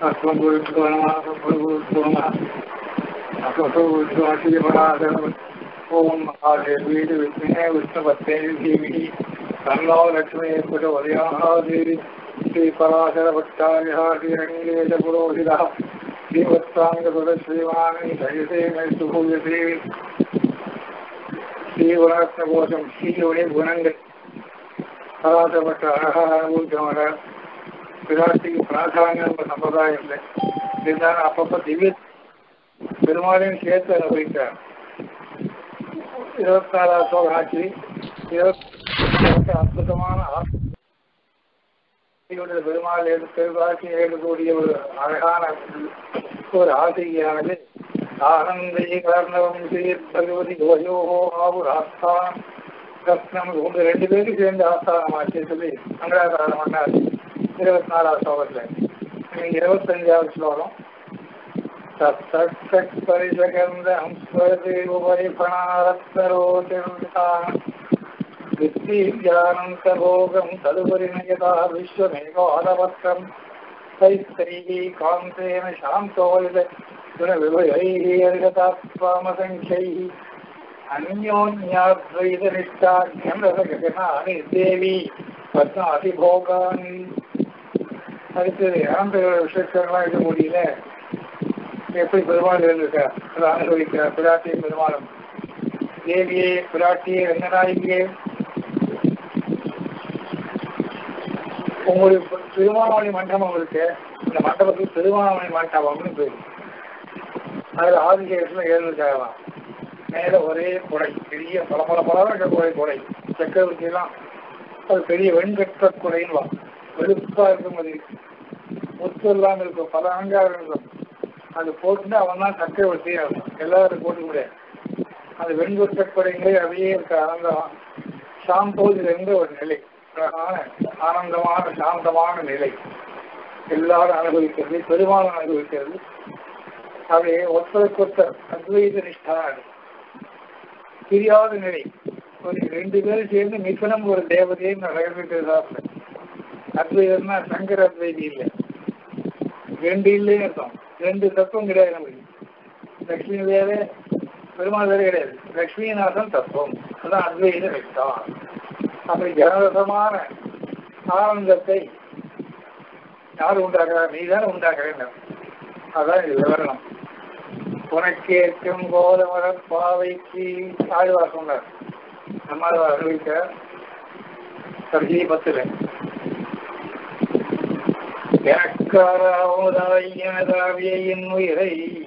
अस्मद्गुरुभ्यो नमः सद्गुरुभ्यो नमः असुभ्यो आशीर्वादात् ॐ महादेवी विष्णे विष्णुपत्ने धीमहि तन्नो लक्ष्मी कुटवलयाः देवी श्रीपराशरभट्टार्यः श्रीरङ्गेशपुरोहितः श्रीवत्साङ्गसुरश्रीवाणी सहिते मे सुभूयते ஸ்ரீகுணரத்னகோஷம் ஸ்ரீயுடைய குணங்கள் பராசப்பட்ட அழகாக அனுபவிக்கிறவங்க பிராட்டிக்கு பிராதானியம் நம்ம சம்பிரதாயம் இல்லை இருந்தாலும் அப்பப்போ திவ்ய பெருமாளையும் சேர்த்து அனுபவிக்கிறார் இருபத்தி நாலாவது சோகம் ஆச்சு இருபத்தி அற்புதமான ஆசையுடைய பெருமாள் எடுத்து காட்சி எடுக்கக்கூடிய ஒரு அழகான ஒரு ஆசையானது ஆனந்தை காரணவம் சீர் பகவதி கோயோகோ ஆவுர் ஆஸ்தானம் ரத்னம் உங்க ரெண்டு பேருக்கு சேர்ந்து ஆஸ்தானமாச்சு சொல்லி மங்களாதாரம் பண்ணாரு இருபத்தி நாலாவது ஸ்லோகத்தில் இருபத்தஞ்சாவது ஸ்லோகம் சத்தரிசகந்தம் ஸ்வரதேவபரிபணாரத்னரோதிர்விதானம் வித்தீஜானந்தபோகம் ததுபரிணயதா விஸ்வமேகாதவத்திரம் தைஸ்தைः कान्तेन शान्तोलित गुणविभयैः अर्गतात्वामसङ्ख्यैः अन्योन्याद्वैतनिष्ठाज्ञरसगगनानि देवी பத்மாதிபோகான் அடுத்தது ஆம்பையோட விஷயத்தெல்லாம் இது முடியல எப்படி பெருமாள் இருந்திருக்கா அதை அனுபவிக்கிறார் பிராட்டியை பெருமாளும் தேவியே பிராட்டியே ரங்கநாயகியே உங்களுடைய திருமாவளி மண்டபம் இருக்கு இந்த மண்டபத்துக்கு திருமாவளி மண்டபம்னு பேரு அதுல ஆதிகேசத்துல எழுதிருக்காங்களாம் மேல ஒரே குடை பெரிய பல பல பல இருக்கக்கூடிய குடை சக்கரவர்த்தி எல்லாம் அது பெரிய வெண்கட்ட குடைன்னு வெளுப்பா இருக்கும் அது முத்து இல்லாம இருக்கும் பல அலங்காரம் இருக்கும் அது போட்டுட்டு அவன் தான் சக்கரவர்த்தி ஆகும் எல்லாரும் போட்டு முடியாது அது வெண்கொட்ட குடைங்களே அப்படியே இருக்க அலங்காரம் சாம்போதில் இருந்த ஒரு நிலை அழகான ஆனந்தமான சாந்தமான நிலை எல்லாரும் அனுபவிக்கிறது பெருமாளும் அனுபவிக்கிறது அவை ஒருத்தருக்கொத்தர் அத்வைத நிஷ்டான பிரியாத நிலை ஒரு ரெண்டு பேரும் சேர்ந்து மிசனம் ஒரு தேவதையை நடந்துட்டு அத்வைதம்னா சங்கர அத்வைதி இல்லை ரெண்டு இல்லைன்னு அர்த்தம் ரெண்டு தத்துவம் கிடையாது நமக்கு லக்ஷ்மி வேற பெருமாள் வேற கிடையாது லக்ஷ்மிநாதன் தத்துவம் அதான் அத்வைத நிஷ்டா அப்படி ஜனரசமான ஆனந்தத்தை யார் உண்டாக்குறார் நீ தானே உண்டாக்குறேன் அதான் இது விவரணம் உனக்கேற்கும் கோலமர பாவைக்கு ஆழ்வார் சொன்னார் நம்மாழ்வார் அறிவிக்க கடைசி பத்துல எனக்காராவதாய் எனதாவிய என் உயிரை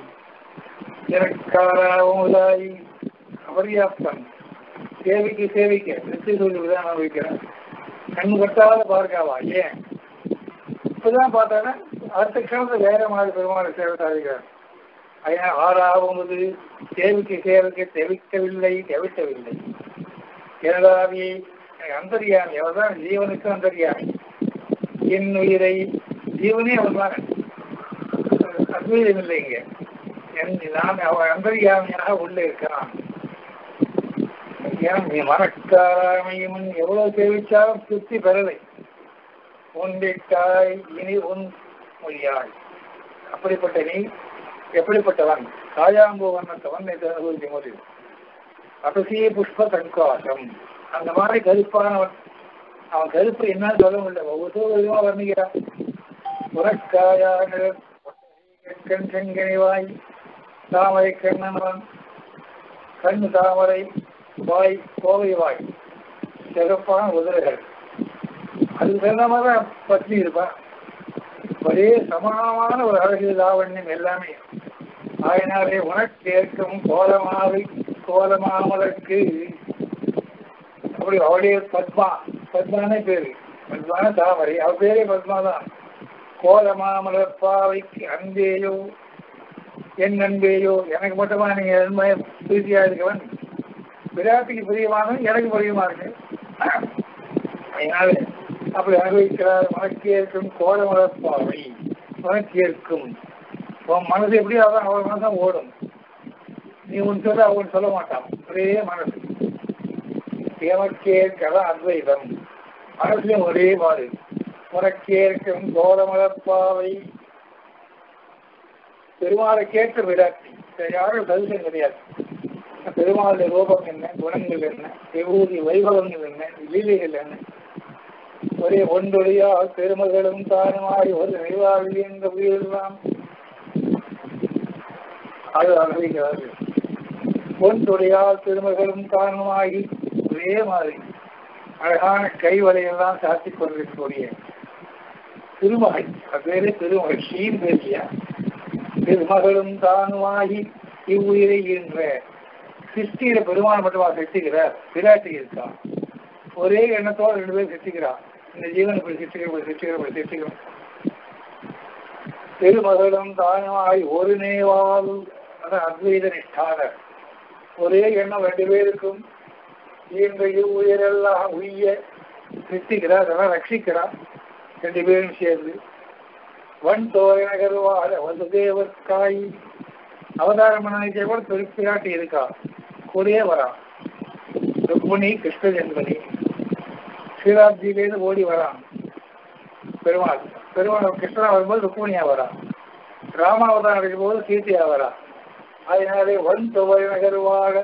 எனக்காராவதாய் அபரியாப்தம் சேவைக்கு சேவைக்கு நிச்சய சொல்லிதான் அனுபவிக்கிறேன் கண் கட்டாத பார்க்காவா ஏன் இப்பதான் பார்த்தானே அடுத்த க்ஷணத்தை வேற மாதிரி பெருமாள் சேவை சாதிக்கிறார் ஐயா ஆறாவது சேவைக்கு சேவைக்கு தெவிக்கவில்லை தெவிக்கவில்லை எனதாவியை அந்தரியாமி அவர்தான் ஜீவனுக்கு அந்தரியாமி என் உயிரை ஜீவனே அவர் தான் அத்வைதம் இல்லை இங்க நான் அவன் அந்தரியாமியாக உள்ளே இருக்கிறான் மனக்காராமையும் எவ்வளவு சேவிச்சாலும் திருப்தி பெறலை உண்டிட்டாய் இனி உன் மொழியாய் அப்படிப்பட்ட நீ எப்படிப்பட்டவன் காயாம்பு வண்ணத்தவன் அனுபவிக்க முடியும் அபசிய புஷ்ப கண்காசம் அந்த மாதிரி கருப்பானவன் அவன் கருப்பு என்னன்னு சொல்ல முடியல ஒவ்வொரு விதமா வர்ணிக்கிறான் உனக்காயாக கண் செங்கனிவாய் தாமரை கண்ணனவன் கண் தாமரை வாய் கோவை வாய் சிறப்பான உதிரைகள் அதுக்கு தகுந்த மாதிரி பத்னி இருப்பான் ஒரே சமானமான ஒரு அழகு லாவண்யம் எல்லாமே ஆயினாலே உனக்கு ஏற்கும் கோலமாவை கோலமாமலருக்கு அப்படி அவளுடைய பத்மா பத்மானே பேரு பத்மான தாமரை அவ பேரே பத்மா தான் கோலமாமலர் பாவைக்கு அன்பேயோ என் அன்பேயோ எனக்கு மட்டுமா நீங்க அன்பை பிரீதியா இருக்கவன் விராட்டுக்கு பிரியமானவன் எனக்கு பிரியமா இருக்கு அதனால அப்படி அனுபவிக்கிறார் உனக்கு ஏற்கும் கோலமலர் பாவை உனக்கு ஏற்கும் உன் மனசு எப்படி அதான் அவன் மனதான் ஓடும் நீ உன் சொல்ல அவன் சொல்ல மாட்டான் ஒரே மனசு எமக்கேற்கதான் அத்வைதம் மனசுலயும் ஒரே மாதிரி உனக்கேற்கும் கோலமலர் பாவை பெருமாளை கேட்ட விராட்டி வேற யாரும் தரிசனம் கிடையாது பெருமாளுடைய ரூபம் என்ன குணங்கள் என்ன விபூதி வைபவங்கள் என்ன லீலைகள் என்ன ஒரே ஒன்றொழியா பெருமகளும் தானுமாய் ஒரு நிறைவாகி என்ற உயிரெல்லாம் அது அனுபவிக்கிறார்கள் ஒன்றொழியால் பெருமகளும் தானுமாகி ஒரே மாதிரி அழகான கைவலையெல்லாம் சாத்திக் கொண்டிருக்கக்கூடிய திருமகை அது பேரே திருமகை ஸ்ரீன் பேசியா திருமகளும் தானுமாகி இவ்வுயிரை என்ற சிருஷ்டியில பெருமாள் மட்டுமா சிருஷ்டிக்கிறார் பிராட்டி இருக்கா ஒரே எண்ணத்தோட ரெண்டு பேரும் சிருஷ்டிக்கிறார் இந்த ஜீவன் இப்படி சிருஷ்டிக்கிற இப்படி சிருஷ்டிக்கிற இப்படி சிருஷ்டிக்கிறோம் திருமகளும் தானுமாய் ஒரு நேவால் அதான் அத்வைத நிஷ்டானர் ஒரே எண்ணம் ரெண்டு பேருக்கும் இந்த உயிரெல்லாம் உய்ய சிருஷ்டிக்கிறார் அதெல்லாம் ரட்சிக்கிறார் ரெண்டு பேரும் சேர்ந்து வன் தோரணகருவாத வசுதேவர்காய் அவதாரம் பண்ண கூட திருப்பிராட்டி இருக்கா கூடயே வரா ருக்மணி கிருஷ்ண ஜென்மணி ஸ்ரீராப்தியிலேருந்து ஓடி வரான் பெருமாள் பெருமாள் கிருஷ்ணா வரும்போது ருக்மணியா வரா ராமாவதாரம் எடுக்கும் போது சீதையா வரா அதனாலே வன் துவநகருவாக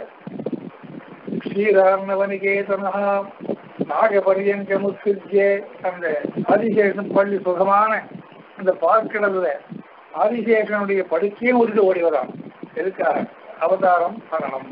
ஸ்ரீராமவனிகேதனா நாகபரியங்க முத்ஜே அந்த ஆதிசேஷன் பள்ளி சுகமான அந்த பார்க்கடல்ல ஆதிசேஷனுடைய படுக்கையும் விட்டுட்டு ஓடி வரான் எதுக்காக அவதாரம் பண்ணணும்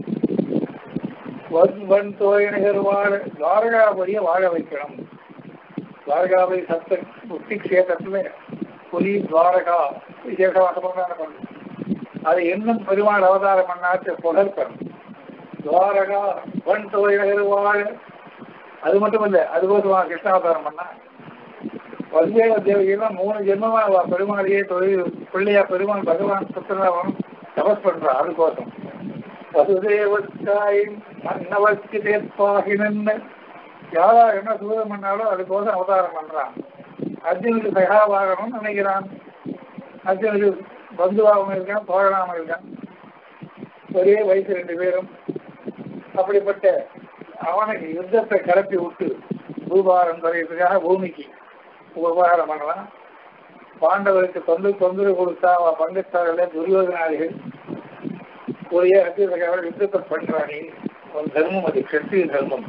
வன் தோயநகர் வாழ துவாரகாபதியை வாழ வைக்கணும் துவாரகாபதி சத்த முக்தி கஷேத்திரத்துல புலி துவாரகா விசேஷவாசமான பண்ணு அது இன்னும் பெருமாள் அவதாரம் பண்ணாச்சு புகழ்பன் துவாரகா வன் தோயநகர் வாழ அது மட்டும் இல்ல அதுபோதுமா கிருஷ்ணாவதாரம் பண்ணா வல்வேல தேவகியெல்லாம் மூணு ஜென்மமா அவ பெருமாளையே தொழில் பிள்ளையா பெருமாள் பகவான் சுத்தராவன் தபஸ் பண்றா அதுக்கோசம் வசுதேவத்தாயின் மன்னவர்க்கு தேர்ப்பாகினன்னு யாரா என்ன சூதம் பண்ணாலும் அதுக்கோசம் அவதாரம் பண்றான் அர்ஜுனுக்கு சகாவாகணும்னு நினைக்கிறான் அர்ஜுனுக்கு பந்துவாகவும் இருக்கான் தோழனாகவும் இருக்கான் ஒரே வயசு ரெண்டு பேரும் அப்படிப்பட்ட அவனுக்கு யுத்தத்தை கிளப்பி விட்டு பூபாரம் குறையறதுக்காக பூமிக்கு உபகாரம் பண்ணலாம் பாண்டவருக்கு தொந்து தொந்தரவு கொடுத்தா அவன் பங்கத்தார்கள் துரியோதனாளிகள் ஒரே அத்தியதாக யுத்தத்தை பண்றானே ஒரு தர்மம் அது சக்தி தர்மம்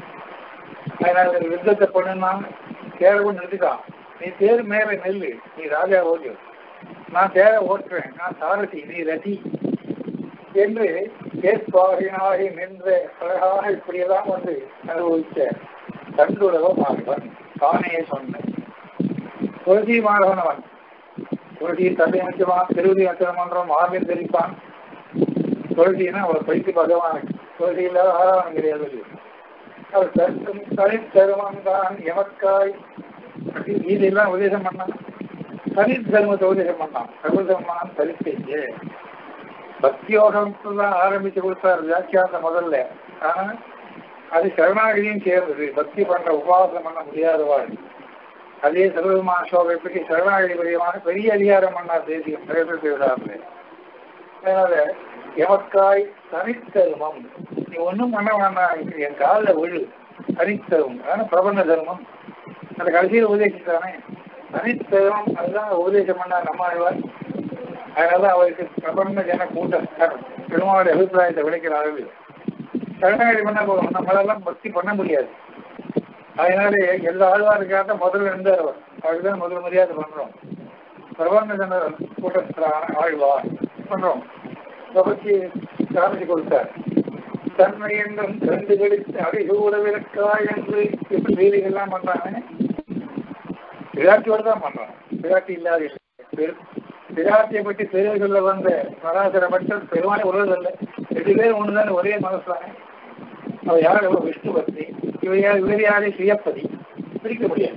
அதனால யுத்தத்தை பண்ணுனா தேரவும் நிறுத்திட்டான் நீ தேர் மேல நெல்லு நீ ராஜா ஓடியோ நான் தேர ஓட்டுறேன் நான் சாரதி நீ ரதி என்று தேர்ப்பாகினாகி நின்ற அழகாக இப்படியெல்லாம் வந்து அனுபவித்த தண்டுலகம் ஆகவன் தானே சொன்னேன் துளசி மாணவனவன் துளசி தந்தை நிச்சயமாக திருவதி அச்சனம் பண்றோம் மார்பில் தெரிப்பான் துளசினா அவர் பைத்து பகவான் துளசி இல்லாத ஆராதனம் கிடையாது அவர் தருக்கும் தனித்தருமம் தான் எமக்காய் இதெல்லாம் உபதேசம் பண்ணான் தனி தர்மத்தை உபதேசம் பண்ணான் பிரபுதமான் தனித்தே பக்தியோகம் தான் ஆரம்பிச்சு கொடுத்தார் வியாக்கியாந்த முதல்ல ஆனா அது சரணாகிரியும் சேர்ந்தது பக்தி பண்ற உபவாசம் பண்ண முடியாதவாள் அதே சர்வமான சோகை பற்றி சரணாகி பெரியமான பெரிய அதிகாரம் பண்ணார் தேசியம் பிரகடனத்தில் அதனால எமக்காய் தனித்தருமம் நீ ஒன்றும் பண்ண வேண்டாம் என் காலில் விழு தனித்தருமம் அதான பிரபந்த தர்மம் அந்த கடைசியில் உபதேசித்தானே தனித்தருமம் அதுதான் உபதேசம் பண்ணார் நம்ம ஆழ்வார் அதனால அவருக்கு பிரபந்த ஜன கூட்டம் பெருமாளுடைய அபிப்பிராயத்தை விளைக்கிறார்கள் சரணாகி பண்ண போகணும் நம்மளெல்லாம் பக்தி பண்ண முடியாது அதனால எல்லா ஆழ்வாருக்காக முதல்ல இருந்தார் அவர் அவருக்கு தான் முதல் மரியாதை பண்றோம் பிரபந்த ஜன கூட்டத்தில் ஆழ்வார் பண்றோம் பக்தி காமிச்சு கொடுத்தார் தன்மை என்றும் கண்டு கழித்து அடிசூட விளக்காய் என்று எப்படி லீலைகள்லாம் பண்றாங்க விராட்டியோடு தான் பண்றான் விராட்டி இல்லாத விராட்டியை பற்றி பெரிய சொல்ல வந்த பராசர பட்டம் பெருமானே உலகல்ல ரெண்டு பேரும் ஒண்ணுதான் ஒரே மனசுதானே அவ யார் எவ்வளவு விஷ்ணு பக்தி இவ யார் இவர் யாரே சுயப்பதி பிரிக்க முடியாது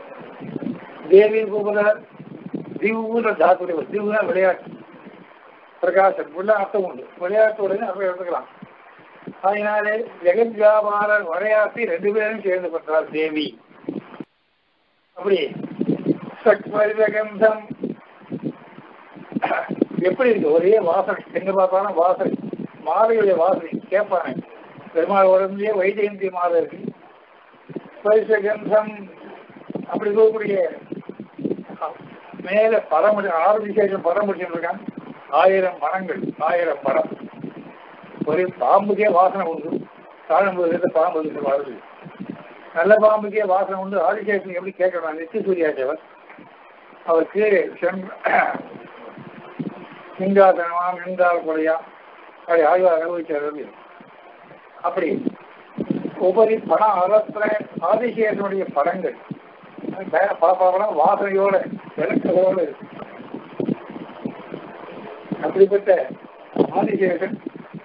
தேவி கூபதார் திவ்வுன்ற தாத்துடைய திவ்வுனா விளையாட்டு பிரகாசம் உள்ள அர்த்தம் உண்டு விளையாட்டோட அப்படி எடுத்துக்கலாம் அதனாலே ஜெகத் வியாபாரர் விளையாட்டி ரெண்டு பேரும் சேர்ந்து பண்றார் தேவி அப்படி சக்மரிதகந்தம் எப்படி இருக்கு ஒரே வாசனை எங்க பார்த்தாலும் வாசனை மாலையுடைய வாசனை கேட்பானே பெருமாள் உடம்புலயே வைஜெயந்தி மாலை இருக்கு ஸ்பரிசகந்தம் அப்படி இருக்கக்கூடிய மேல படம் ஆறு விசேஷம் படம் முடிச்சிருக்கான் ஆயிரம் மரங்கள் ஆயிரம் மரம் ஒரு பாம்புக்கே வாசனை உண்டு தாழம்புல பாம்பு வந்து வருது நல்ல பாம்புக்கே வாசனை உண்டு ஆதிசேஷன் எப்படி கேட்கணும் நித்திய சூரியாச்சவர் அவருக்கு சிங்காசனமா நின்றால் கொலையா அப்படி ஆய்வாக அனுபவிச்சார் அப்படி உபரி படம் அறத்துல ஆதிசேஷனுடைய படங்கள் மேல பாப்பாவெல்லாம் வாசனையோட விளக்கத்தோடு இருக்கு அப்படிப்பட்ட ஆதிசேஷன்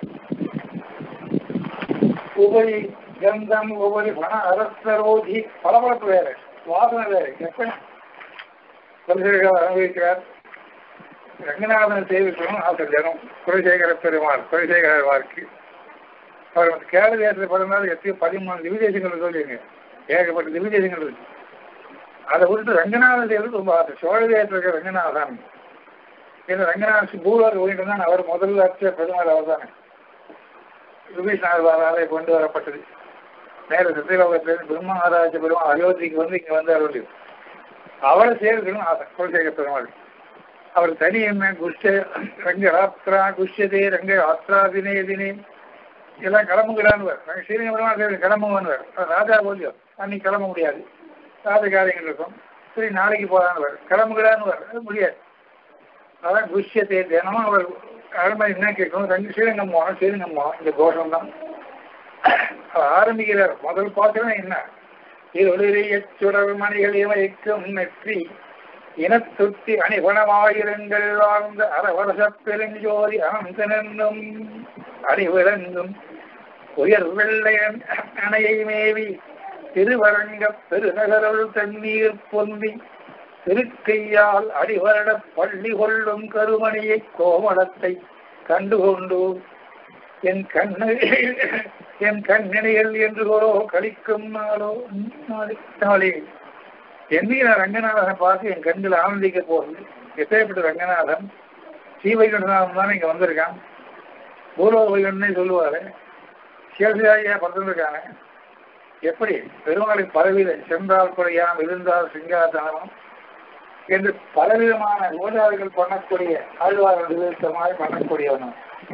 உபரி கந்தம் உபரி பண அரசரோதி பளபளப்பு வேற வாசனை வேற எப்ப குலசேகர் அனுபவிக்கிறார் ரங்கநாதன் சேவிக்கணும் ஆசை ஜனம் குலசேகர பெருமாள் குலசேகர வாழ்க்கை அவர் வந்து கேரள தேசத்தில் பிறந்தாலும் எத்தனையோ பதிமூணு திவிதேசங்கள் சொல்லிங்க ஏகப்பட்ட திவிதேசங்கள் இருக்கு அதை விட்டு ரங்கநாதன் தேர்வு ரொம்ப ஆசை சோழ தேசத்தில் இருக்க ரங்கநாதன் ஏன்னா ரங்கநாதன் பூர்வார் ஓடிட்டு தான் அவர் முதல்ல அச்ச பெருமாள் அவர் தானே விபீஷ்ணாவாலே கொண்டு வரப்பட்டது நேர சத்தியலோகத்திலிருந்து பிரம்மநாராஜ பெருமாள் அயோத்திக்கு வந்து இங்க வந்து அருள் அவரை சேர்க்கணும் ஆசை குலசேகர பெருமாள் அவர் தனி என்ன குஷ்ட ரங்க ராத்ரா குஷ்யதே ரங்க ராத்ரா தினே தினே எல்லாம் கிளம்புகிறான்வர் ஸ்ரீரங்க பெருமாள் சேர்ந்து கிளம்புவான்வர் ராஜா போலியோ அன்னைக்கு கிளம்ப முடியாது ராஜ காரியங்கள் இருக்கும் சரி நாளைக்கு போறான்வர் கிளம்புகிறான்வர் அது முடியாது அதான் குஷ்யத்தை தினமும் அவர் அரண்மனை என்ன கேட்கணும் ரெண்டு ஸ்ரீரங்கம் போகணும் ஸ்ரீரங்கம் போகணும் இந்த கோஷம் தான் அவர் ஆரம்பிக்கிறார் முதல் பாத்திரம் என்ன இருளிய சுடர் மணிகள் இவைக்கும் நெற்றி இனத்துத்தி அணிகுணமாயிருங்கள் வாழ்ந்த அரவரச பெருஞ்சோதி அனந்தனென்னும் அணிவிளங்கும் உயர் வெள்ளையன் அணையை மேவி திருவரங்க பெருநகருள் தண்ணீர் பொந்தி திருக்கையால் அடிவரட பள்ளி கொள்ளும் கருமணியை கோமளத்தை கண்டுகொண்டு என் கண்ணு என் கண்ணினைகள் என்று கழிக்கும் நாளோ நாளே என்னைக்கு நான் ரங்கநாதனை பார்த்து என் கண்கள் ஆனந்திக்க போகுது எப்பேற்பட்ட ரங்கநாதன் ஸ்ரீவைகுண்டநாதன் தானே இங்க வந்திருக்கான் பூர்வ வைகுண்டனே சொல்லுவாரு சிவசிவாரியா பிறந்திருக்காங்க எப்படி பெருமாளின் பலவித சென்றால் குறையாம் இருந்தால் சிங்காதனமும் என்று பலவிதமான யோஜாதிகள் பண்ணக்கூடிய ஆழ்வார்கள் விதத்தமாக பண்ணக்கூடியவனும்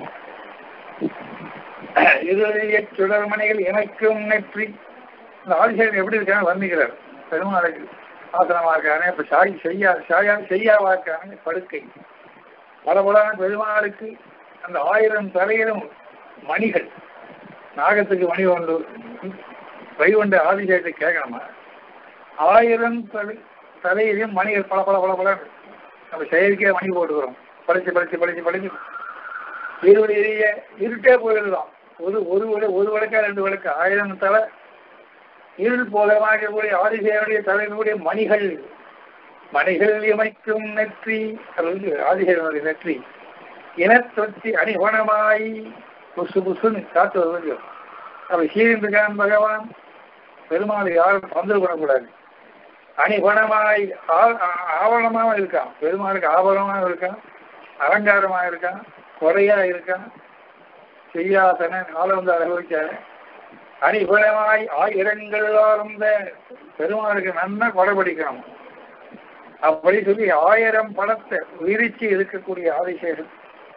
இருளிய சுடர்மணிகள் எனக்கும் நெற்றி இந்த ஆதிசேகன் எப்படி இருக்காங்க வர்ணிக்கிறார் பெருமாளுக்கு ஆசனமா இருக்கானே இப்ப சாய் செய்யா சாயா செய்யாவா இருக்கானே படுக்கை பல பலான பெருமாளுக்கு அந்த ஆயிரம் தலையிலும் மணிகள் நாகத்துக்கு மணி ஒன்று வைகுண்ட ஆதிசேகத்தை கேட்கணுமா ஆயிரம் தலை தலையிலும் மணிகள் பல பல பல பல நம்ம செயற்கையா மணி போட்டுக்கிறோம் படிச்சு படிச்சு படிச்சு படிச்சு இருபது எரிய இருட்டே போயிடலாம் ஒரு ஒரு விளை ஒரு விளக்கா ரெண்டு விளக்கு ஆயிரம் தலை இருள் போலமாகக்கூடிய ஆதிசேவனுடைய தலைவனுடைய மணிகள் மணிகள் இமைக்கும் நெற்றி அது வந்து ஆதிசேவனுடைய நெற்றி இனத்தொற்றி அணிவனமாய் புசு புசுன்னு காத்து வருவது அப்படி சீரிந்திருக்கான் பகவான் பெருமாள் யாரும் தொந்தரவு பண்ணக்கூடாது அணிவனமாய் ஆவணமாக இருக்கான் பெருமாளுக்கு ஆவணமாக இருக்கான் அலங்காரமாக இருக்கான் குறையா இருக்கான் செய்யாசன ஆள வந்து அனுபவிச்சாரு அணிகுணமாய் ஆயிரங்கள் ஆர்ந்த பெருமாளுக்கு நன்னா கொடைபிடிக்கணும் அப்படி சொல்லி ஆயிரம் படத்தை விரிச்சு இருக்கக்கூடிய ஆதிசேஷன்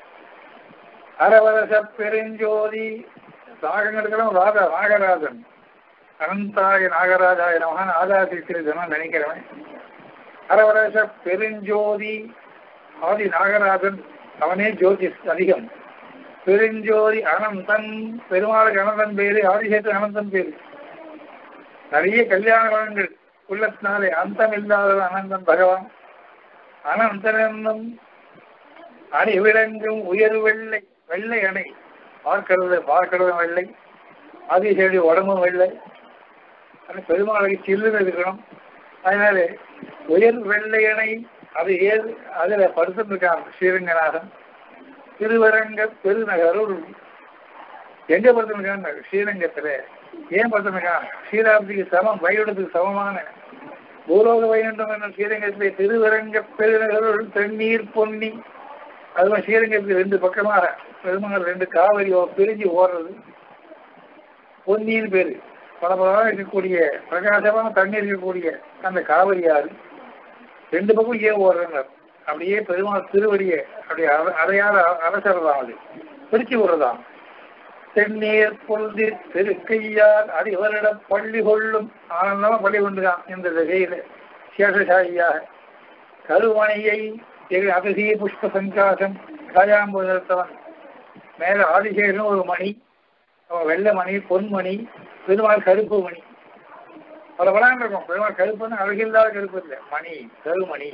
அரவரச பெருஞ்சோதி ராகங்களுக்கெல்லாம் ராதா நாகராஜன் அனந்தாய நாகராஜாய நமகான் ஆதாசித்திருக்கணும் நினைக்கிறவன் அரவரச பெருஞ்சோதி ஆதி நாகராஜன் அவனே ஜோதிஷ் அதிகம் பெருஞ்சோதி அனந்தன் பெருமாளுக்கு அனந்தன் பேரு ஆதிசேத்து அனந்தன் பேரு நிறைய கல்யாண வளங்கள் உள்ளத்தினாலே அந்தம் இல்லாதவன் அனந்தன் பகவான் அனந்தனும் அணி விளங்கும் உயர் வெள்ளை வெள்ளை அணை பார்க்கிறது பார்க்கிறது வெள்ளை ஆதிசேடி உடம்பும் வெள்ளை ஆனால் பெருமாளுக்கு சில்லுன்னு இருக்கணும் அதனால உயர் வெள்ளை அணை அது ஏது அதுல படுத்திருக்கான் ஸ்ரீரங்கநாதன் திருவரங்க பெருநகருள் எங்க படுத்திருக்கான் ஸ்ரீரங்கத்துல ஏன் படுத்திருக்கான் ஸ்ரீராமத்துக்கு சமம் வைகுண்டத்துக்கு சமமான பூலோக வைகுண்டம் என்ற ஸ்ரீரங்கத்திலே திருவரங்க பெருநகருள் தண்ணீர் பொன்னி அதுவும் ஸ்ரீரங்கத்துக்கு ரெண்டு பக்கமாக பெருமாள் ரெண்டு காவிரி பிரிஞ்சு ஓடுறது பொன்னின்னு பேரு பல பலவாக இருக்கக்கூடிய பிரகாசமான தண்ணீர் இருக்கக்கூடிய அந்த காவிரி ஆறு ரெண்டு பக்கம் ஏன் ஓடுறனர் அப்படியே பெருமாள் திருவடியை அப்படி அர- அறையாத அரசர்தான் அது பிரிச்சு விடுறதாம் தென்னீர் பொழுது திருக்கையார் அறிவரிடம் பள்ளி கொள்ளும் ஆனந்தமா பள்ளி கொண்டுதான் இந்த திசையில சேஷசாயியாக கருவணையை எங்கள் அதிசய புஷ்ப சங்காசம் காயாம்புதத்தவன் மேல ஆதிசேஷன் ஒரு மணி அவன் வெள்ளை மணி பொன்மணி பெருமாள் கருப்பு மணி பல பலம் இருக்கும் பெருமாள் கருப்புன்னு அழகில்லாத கருப்பு இல்லை மணி கருமணி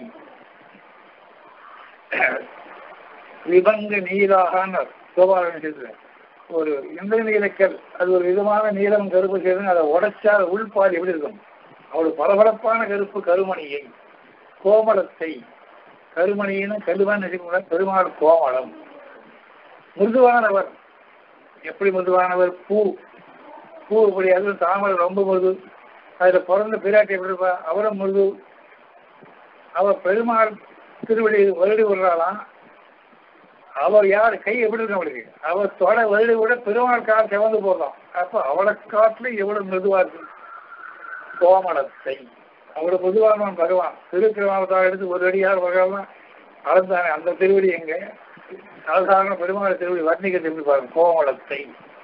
விபங்க நீலாகான்னு சோபாலன் ஒரு இந்த நீலக்கல் அது ஒரு விதமான நீலம் கருப்பு சேர்ந்து அதை உடைச்சா அது உள்பால் எப்படி இருக்கும் அவள் பளபளப்பான கருப்பு கருமணியை கோமளத்தை கருமணின்னு கருவான்னு நினைக்கக்கூட பெருமாள் கோமளம் மிருதுவானவர் எப்படி மிருதுவானவர் பூ பூ இப்படி அதுவும் தாமரை ரொம்ப மிருது அதுல பிறந்த பிராட்டி எப்படி இருப்பா அவரும் மிருது அவர் பெருமாள் திருவடி வருடி விடுறாளாம் அவர் யார் கை எப்படி இருக்கு அவளுக்கு அவர் தொட வருடி விட பெருமாள் கால் சிவந்து போடுறான் அப்ப அவளை காட்டுல எவ்வளவு மிருதுவா இருக்கு கோமளத்தை அவளோட பொதுவானவன் பகவான் திருக்கிரமாவதாக எடுத்து ஒரு அடியார் பகவான் அளந்தானே அந்த திருவடி எங்க சாதாரண பெருமாள் திருவடி வர்ணிக்கிறது எப்படி பாருங்க கோமளத்தை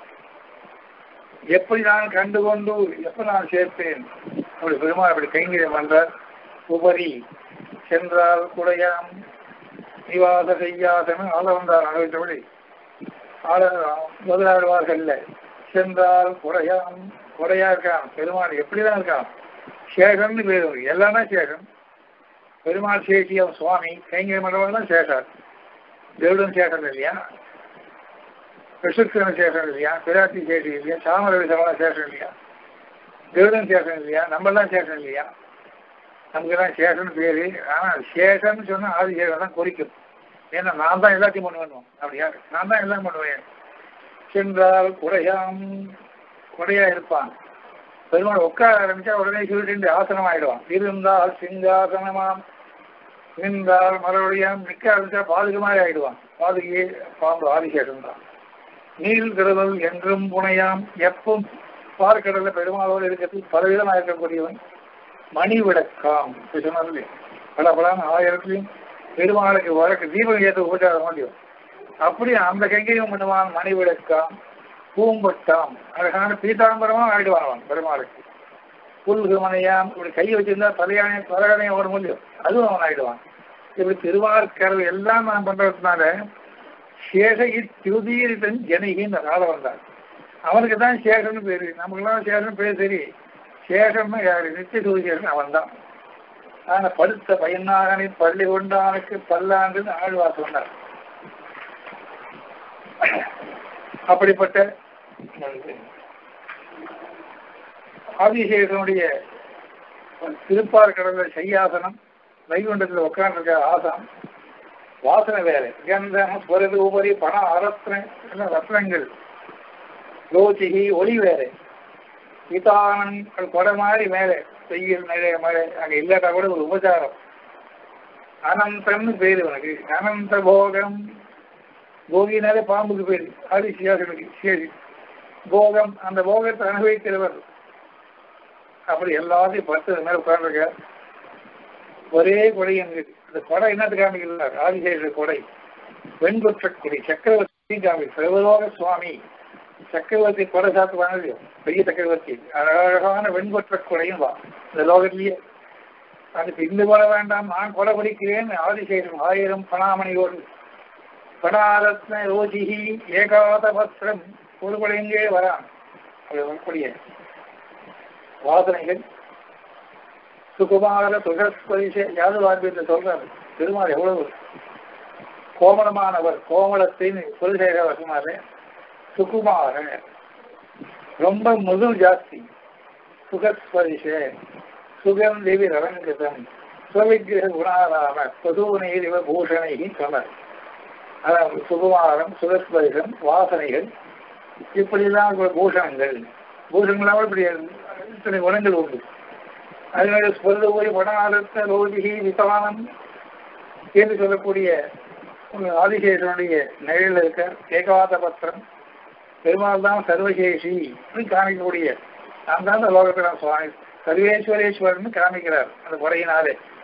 எப்படி நான் கண்டுகொண்டு எப்ப நான் சேர்ப்பேன் அப்படி பெருமாள் அப்படி கைங்கரியம் பண்றார் உபரி சென்றால் குடையாம் நிவாச செய்யாசன ஆள வந்தார் அனுபவித்தபடி ஆள முதலாடுவார்கள்ல சென்றால் குடையாம் குடையா இருக்கான் பெருமாள் எப்படிதான் இருக்கான் சேகர்னு பேரு எல்லாமே சேகன் பெருமாள் சேஷியம் சுவாமி கைங்கரியம் பண்றவங்க தான் சேஷார் தேவடன் சேஷன் இல்லையா விசுத்தன சேஷன் இல்லையா பிராட்டி சேஷன் இல்லையா சாமரவி சமண சேஷன் இல்லையா தேவடன் சேஷன் இல்லையா நம்மெல்லாம் சேஷன் இல்லையா நமக்குதான் சேஷன் பேரு ஆனா சேஷன் சொன்னா ஆதி சேஷன் தான் குறிக்கும் ஏன்னா நான் தான் எல்லாத்தையும் பண்ணுவேன் அப்படியா நான் தான் எல்லாம் பண்ணுவேன் சென்றால் குறையாம் குறையா இருப்பான் பெருமாள் உட்கார ஆரம்பிச்சா உடனே சுருட்டு ஆசனம் ஆயிடுவான் இருந்தால் சிங்காசனமாம் நின்றால் மறுபடியும் நிக்க ஆரம்பிச்சா பாதுக மாதிரி ஆயிடுவான் பாதுகையே பாம்பு ஆதிசேஷன் தான் நீல் கடவுள் என்றும் புனையாம் எப்பவும் பார்க்கடல பெருமாளோடு இருக்கிறது பலவிதமாக இருக்கக்கூடியவன் மணி விளக்காம் சொன்னாலே பல பலான ஆயிரத்துலையும் பெருமாளுக்கு வழக்கு தீபம் ஏற்ற உபச்சாரம் முடியும் அப்படி அந்த கைங்கரியம் பண்ணுவான் மணி விளக்காம் பூம்பட்டாம் அழகான பீதாம்பரமா ஆயிடுவான் அவன் பெருமாளுக்கு புல்குமனையாம் இப்படி கை வச்சிருந்தா தலையானை தலையணையை ஓட முடியும் அதுவும் அவன் ஆயிடுவான் இப்படி திருவார்கரவு எல்லாம் நான் பண்றதுனால சேஷ இத்திருதீரிதன் ஜனகின்னு ஆள வந்தான் அவனுக்கு தான் சேஷன் பேரு நமக்கெல்லாம் சேஷன் பேர் சரி சேஷன் யாரு நித்திய சூரியன் அவன் தான் ஆனா படுத்த பையனாகனை பள்ளி கொண்டானுக்கு பல்லாண்டுன்னு ஆழ்வா சொன்னார் அப்படிப்பட்ட ஆதிசேஷனுடைய திருப்பார் கடந்த செய்யாசனம் வைகுண்டத்தில் உட்கார்ந்துருக்க ஆசனம் வாசனை வேற கந்தம் ஸ்வரது உபரி பணம் அரசன ரத்னங்கள் லோச்சிகி ஒளி வேற இதானம் கொடை மாதிரி மேலே வெயில் நிறைய மழை அங்க இல்லாட்டா கூட ஒரு உபச்சாரம் அனந்தம்னு பேரு உனக்கு அனந்த போகம் போகினாலே பாம்புக்கு பேரு அது சியாசனுக்கு சரி போகம் அந்த போகத்தை அனுபவிக்கிறவர் அப்படி எல்லாத்தையும் பத்து மேல உட்கார்ந்துருக்க ஒரே கொடை எங்க அந்த கொடை என்னது காமிக்கிறார் ஆதிசேஷ கொடை வெண்குற்ற கொடை சக்கரவர்த்தி காமி சர்வலோக சுவாமி சக்கரவர்த்தி கொடை சாத்து வாங்கலையோ பெரிய சக்கரவர்த்தி அழகான வெண்குற்ற கொடையும் வா இந்த லோகத்திலேயே அதுக்கு இந்த கொலை வேண்டாம் நான் கொலை படிக்கிறேன் ஆதிசேஷன் ஆயிரம் பணாமணியோடு பணாரத்ன ரோஜிகி ஏகாத பத்திரம் ஒரு கொலை எங்கே வரான் அப்படி வரக்கூடிய வாசனைகள் சுகுமார சுகஸ்பரிச யாது வார்பியத்தை சொல்றாரு திருமால் எவ்வளவு கோமளமானவர் கோமளத்தின் குலசேகர வசமாறு சுகுமார ரொம்ப முது ஜாஸ்தி சுகஸ்பரிச சுகம் தேவி ரவங்கிருதம் சுவிக்கிரக குணாராம பசுவனையில் இவ பூஷணை சொன்னார் அதாவது சுகுமாரம் சுகஸ்பரிசம் வாசனைகள் இப்படிலாம் பூஷணங்கள் பூஷணங்களாக இப்படி இத்தனை குணங்கள் உண்டு அதனால சொல்ல போய் வடாலத்த ரோதிகி விசவானம் என்று சொல்லக்கூடிய ஆதிசேஷனுடைய நிழலில் இருக்க ஏகவாத பத்திரம் பெருமாள் தான் சர்வசேஷி காமிக்கக்கூடிய நான் தான் இந்த லோகத்தில் சுவாமி சர்வேஸ்வரேஸ்வரன் காமிக்கிறார் அந்த குறையினாலே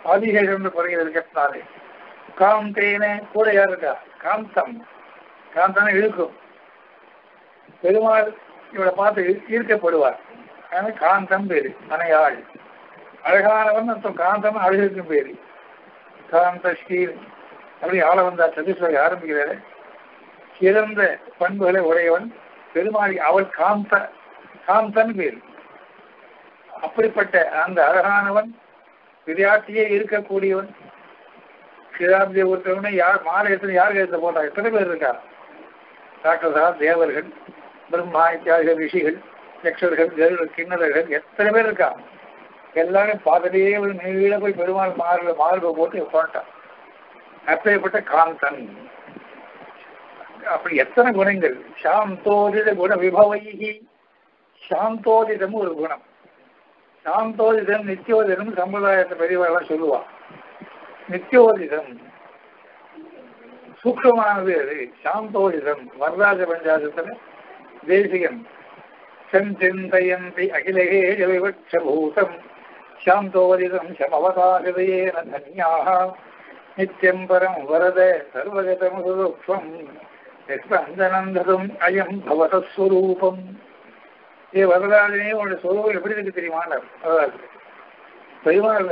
ஆதிகேஷன் குறைகள் இருக்கிறதுனாலே காந்தேன கூட யார் இருக்கா காந்தம் காந்தனை இழுக்கும் பெருமாள் இவளை பார்த்து ஈர்க்கப்படுவார் அதனால காந்தம் பேரு மனையாள் அழகானவன் அர்த்தம் காந்தம் அழகுக்கும் பேரு காந்த ஸ்ரீ அப்படி ஆள வந்தார் சதீஸ்வரி ஆரம்பிக்கிறாரு சிறந்த பண்புகளை உடையவன் பெருமாளி அவள் காந்த காந்தன் பேர் அப்படிப்பட்ட அந்த அழகானவன் விளையாட்டியே இருக்கக்கூடியவன் கிராப்திய ஒருத்தவனை யார் மாலை எடுத்து யார் எடுத்து போட்டாங்க எத்தனை பேர் இருக்கா ராட்சசா தேவர்கள் பிரம்மா இத்தியாதி ரிஷிகள் யக்ஷர்கள் கருடர் கிண்ணறர்கள் எத்தனை பேர் இருக்கா எல்லாரும் பார்த்துட்டே ஒரு நீள போய் பெருமாள் மார்பு மார்பை போட்டு போட்டான் அப்பேற்பட்ட காந்தன் அப்படி எத்தனை குணங்கள் சாந்தோதித குண விபவைகி சாந்தோதிதம் ஒரு குணம் சாந்தோதிதம் நித்தியோதிதம் சம்பிரதாயத்தை பெரியவர்களாம் சொல்லுவான் நித்தியோதிதம் சூக்ஷமானது அது சாந்தோதிதம் வரராஜ பஞ்சாசத்துல தேசிகன் சஞ்சிந்தயந்தி அகிலகே ஜவிவட்சபூதம் சாந்தோதிதம் சமவதாகதேன தன்யாக நித்தியம் பரம் வரத சர்வகதம் சுரூக்ஷம் நிஸ்பந்தனந்ததும் அயம் பவதஸ்வரூபம் ஏ வரலாறுனே உன்னோட சொரூபம் எப்படி இருக்கு தெரியுமாண்டார் வரலாறு பெருமாள்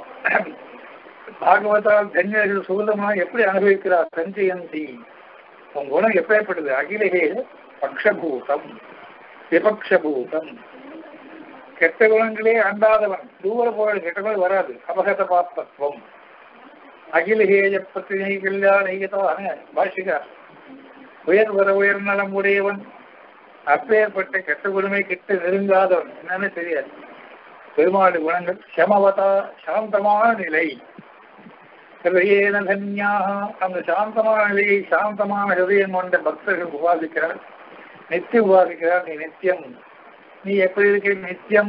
பாகவதால் தன்யர்கள் சுகதமாக எப்படி அனுபவிக்கிறார் சஞ்சயந்தி உன் குணம் எப்பேற்பட்டது அகிலகே பக்ஷபூதம் விபக்ஷபூதம் கெட்ட குணங்களே அண்டாதவன் தூர போக கெட்ட குணம் வராது அபகத பாப்பத்துவம் அகிலகேய பத்தினை கல்யாணிகதான பாஷிகார் உயர் வர உயர் நலம் உடையவன் அப்பேற்பட்ட கெட்ட குணமே கிட்ட நெருங்காதவன் என்னன்னு தெரியாது பெருமாள் குணங்கள் சமவதா சாந்தமான நிலை ஹிருதயேன தன்யாக அந்த சாந்தமான நிலையை சாந்தமான ஹிருதயம் கொண்ட பக்தர்கள் உபாதிக்கிறார் நித்தியம் உபாதிக்கிறார் நீ நித்தியம் நீ எப்படி இருக்கிற நித்தியம்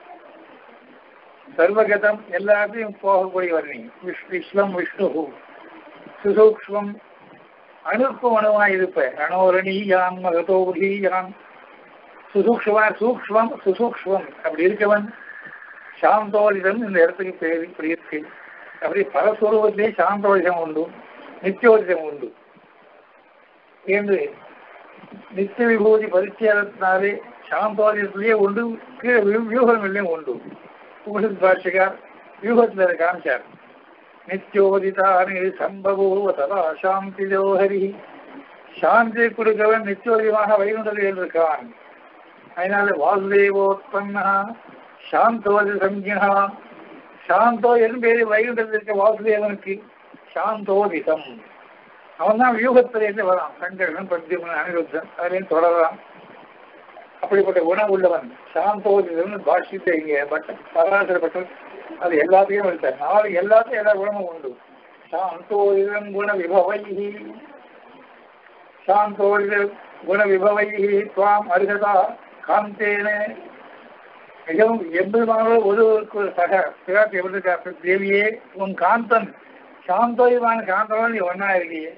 சர்வகதம் எல்லாத்தையும் போகக்கூடியவர் நீ விஷ் விஸ்வம் விஷ்ணு சுசூக்ஷ்மம் அணுக்கும் அணுவாய் இருப்ப அணோரணீயான் மகதோபீயான் சுசூக்ஷ்மா சூக்ஷ்மம் சுசூக்ஷ்மம் அப்படி இருக்கவன் சாந்தோலிதம் இந்த இடத்துக்கு பேர் இப்படி இருக்கு அப்படி பரஸ்வரூபத்திலே சாந்தோலிதம் உண்டு நித்தியோதிதம் உண்டு என்று நித்திய விபூதி பரிச்சயத்தினாலே சாந்தோலிதத்திலேயே உண்டு கீழே வியூகங்களிலேயும் உண்டு உபனிஷத் பாஷிகார் வியூகத்தில் காமிச்சார் நித்தியோதிதானி சம்பவோ ததா சாந்தி ஜோஹரி சாந்தி கொடுக்கவன் நித்தியோதிமாக வைகுண்டத்தில் இருக்கான் அதனால வாசுதேவோத்பன்னா சாந்தோதி சம்ஜினா சாந்தோ என் பேரு வைகுண்டத்தில் இருக்க வாசுதேவனுக்கு சாந்தோதிதம் அவன் தான் வியூகத்திலிருந்து வரான் சங்கரன் பிரத்யுமன் அனிருத்தன் அதிலையும் தொடரலாம் அப்படிப்பட்ட குணம் உள்ளவன் சாந்தோதிதன் பாஷித்த இங்க பட் பராசரப்பட்ட அது எல்லாத்தையும் எடுத்தார் நாலு எல்லாத்தையும் எல்லா குணமும் உண்டு சாந்தோதிதம் குண விபவைகி சாந்தோதித குண விபவைகி துவாம் அருகதா காந்தேன மிகவும் எம்பெருமானோடு ஒருவருக்கு ஒரு சக பிராட்டி எப்படி தேவியே உன் காந்தன் சாந்தோயமான காந்தவன் நீ ஒன்னா இருக்கியே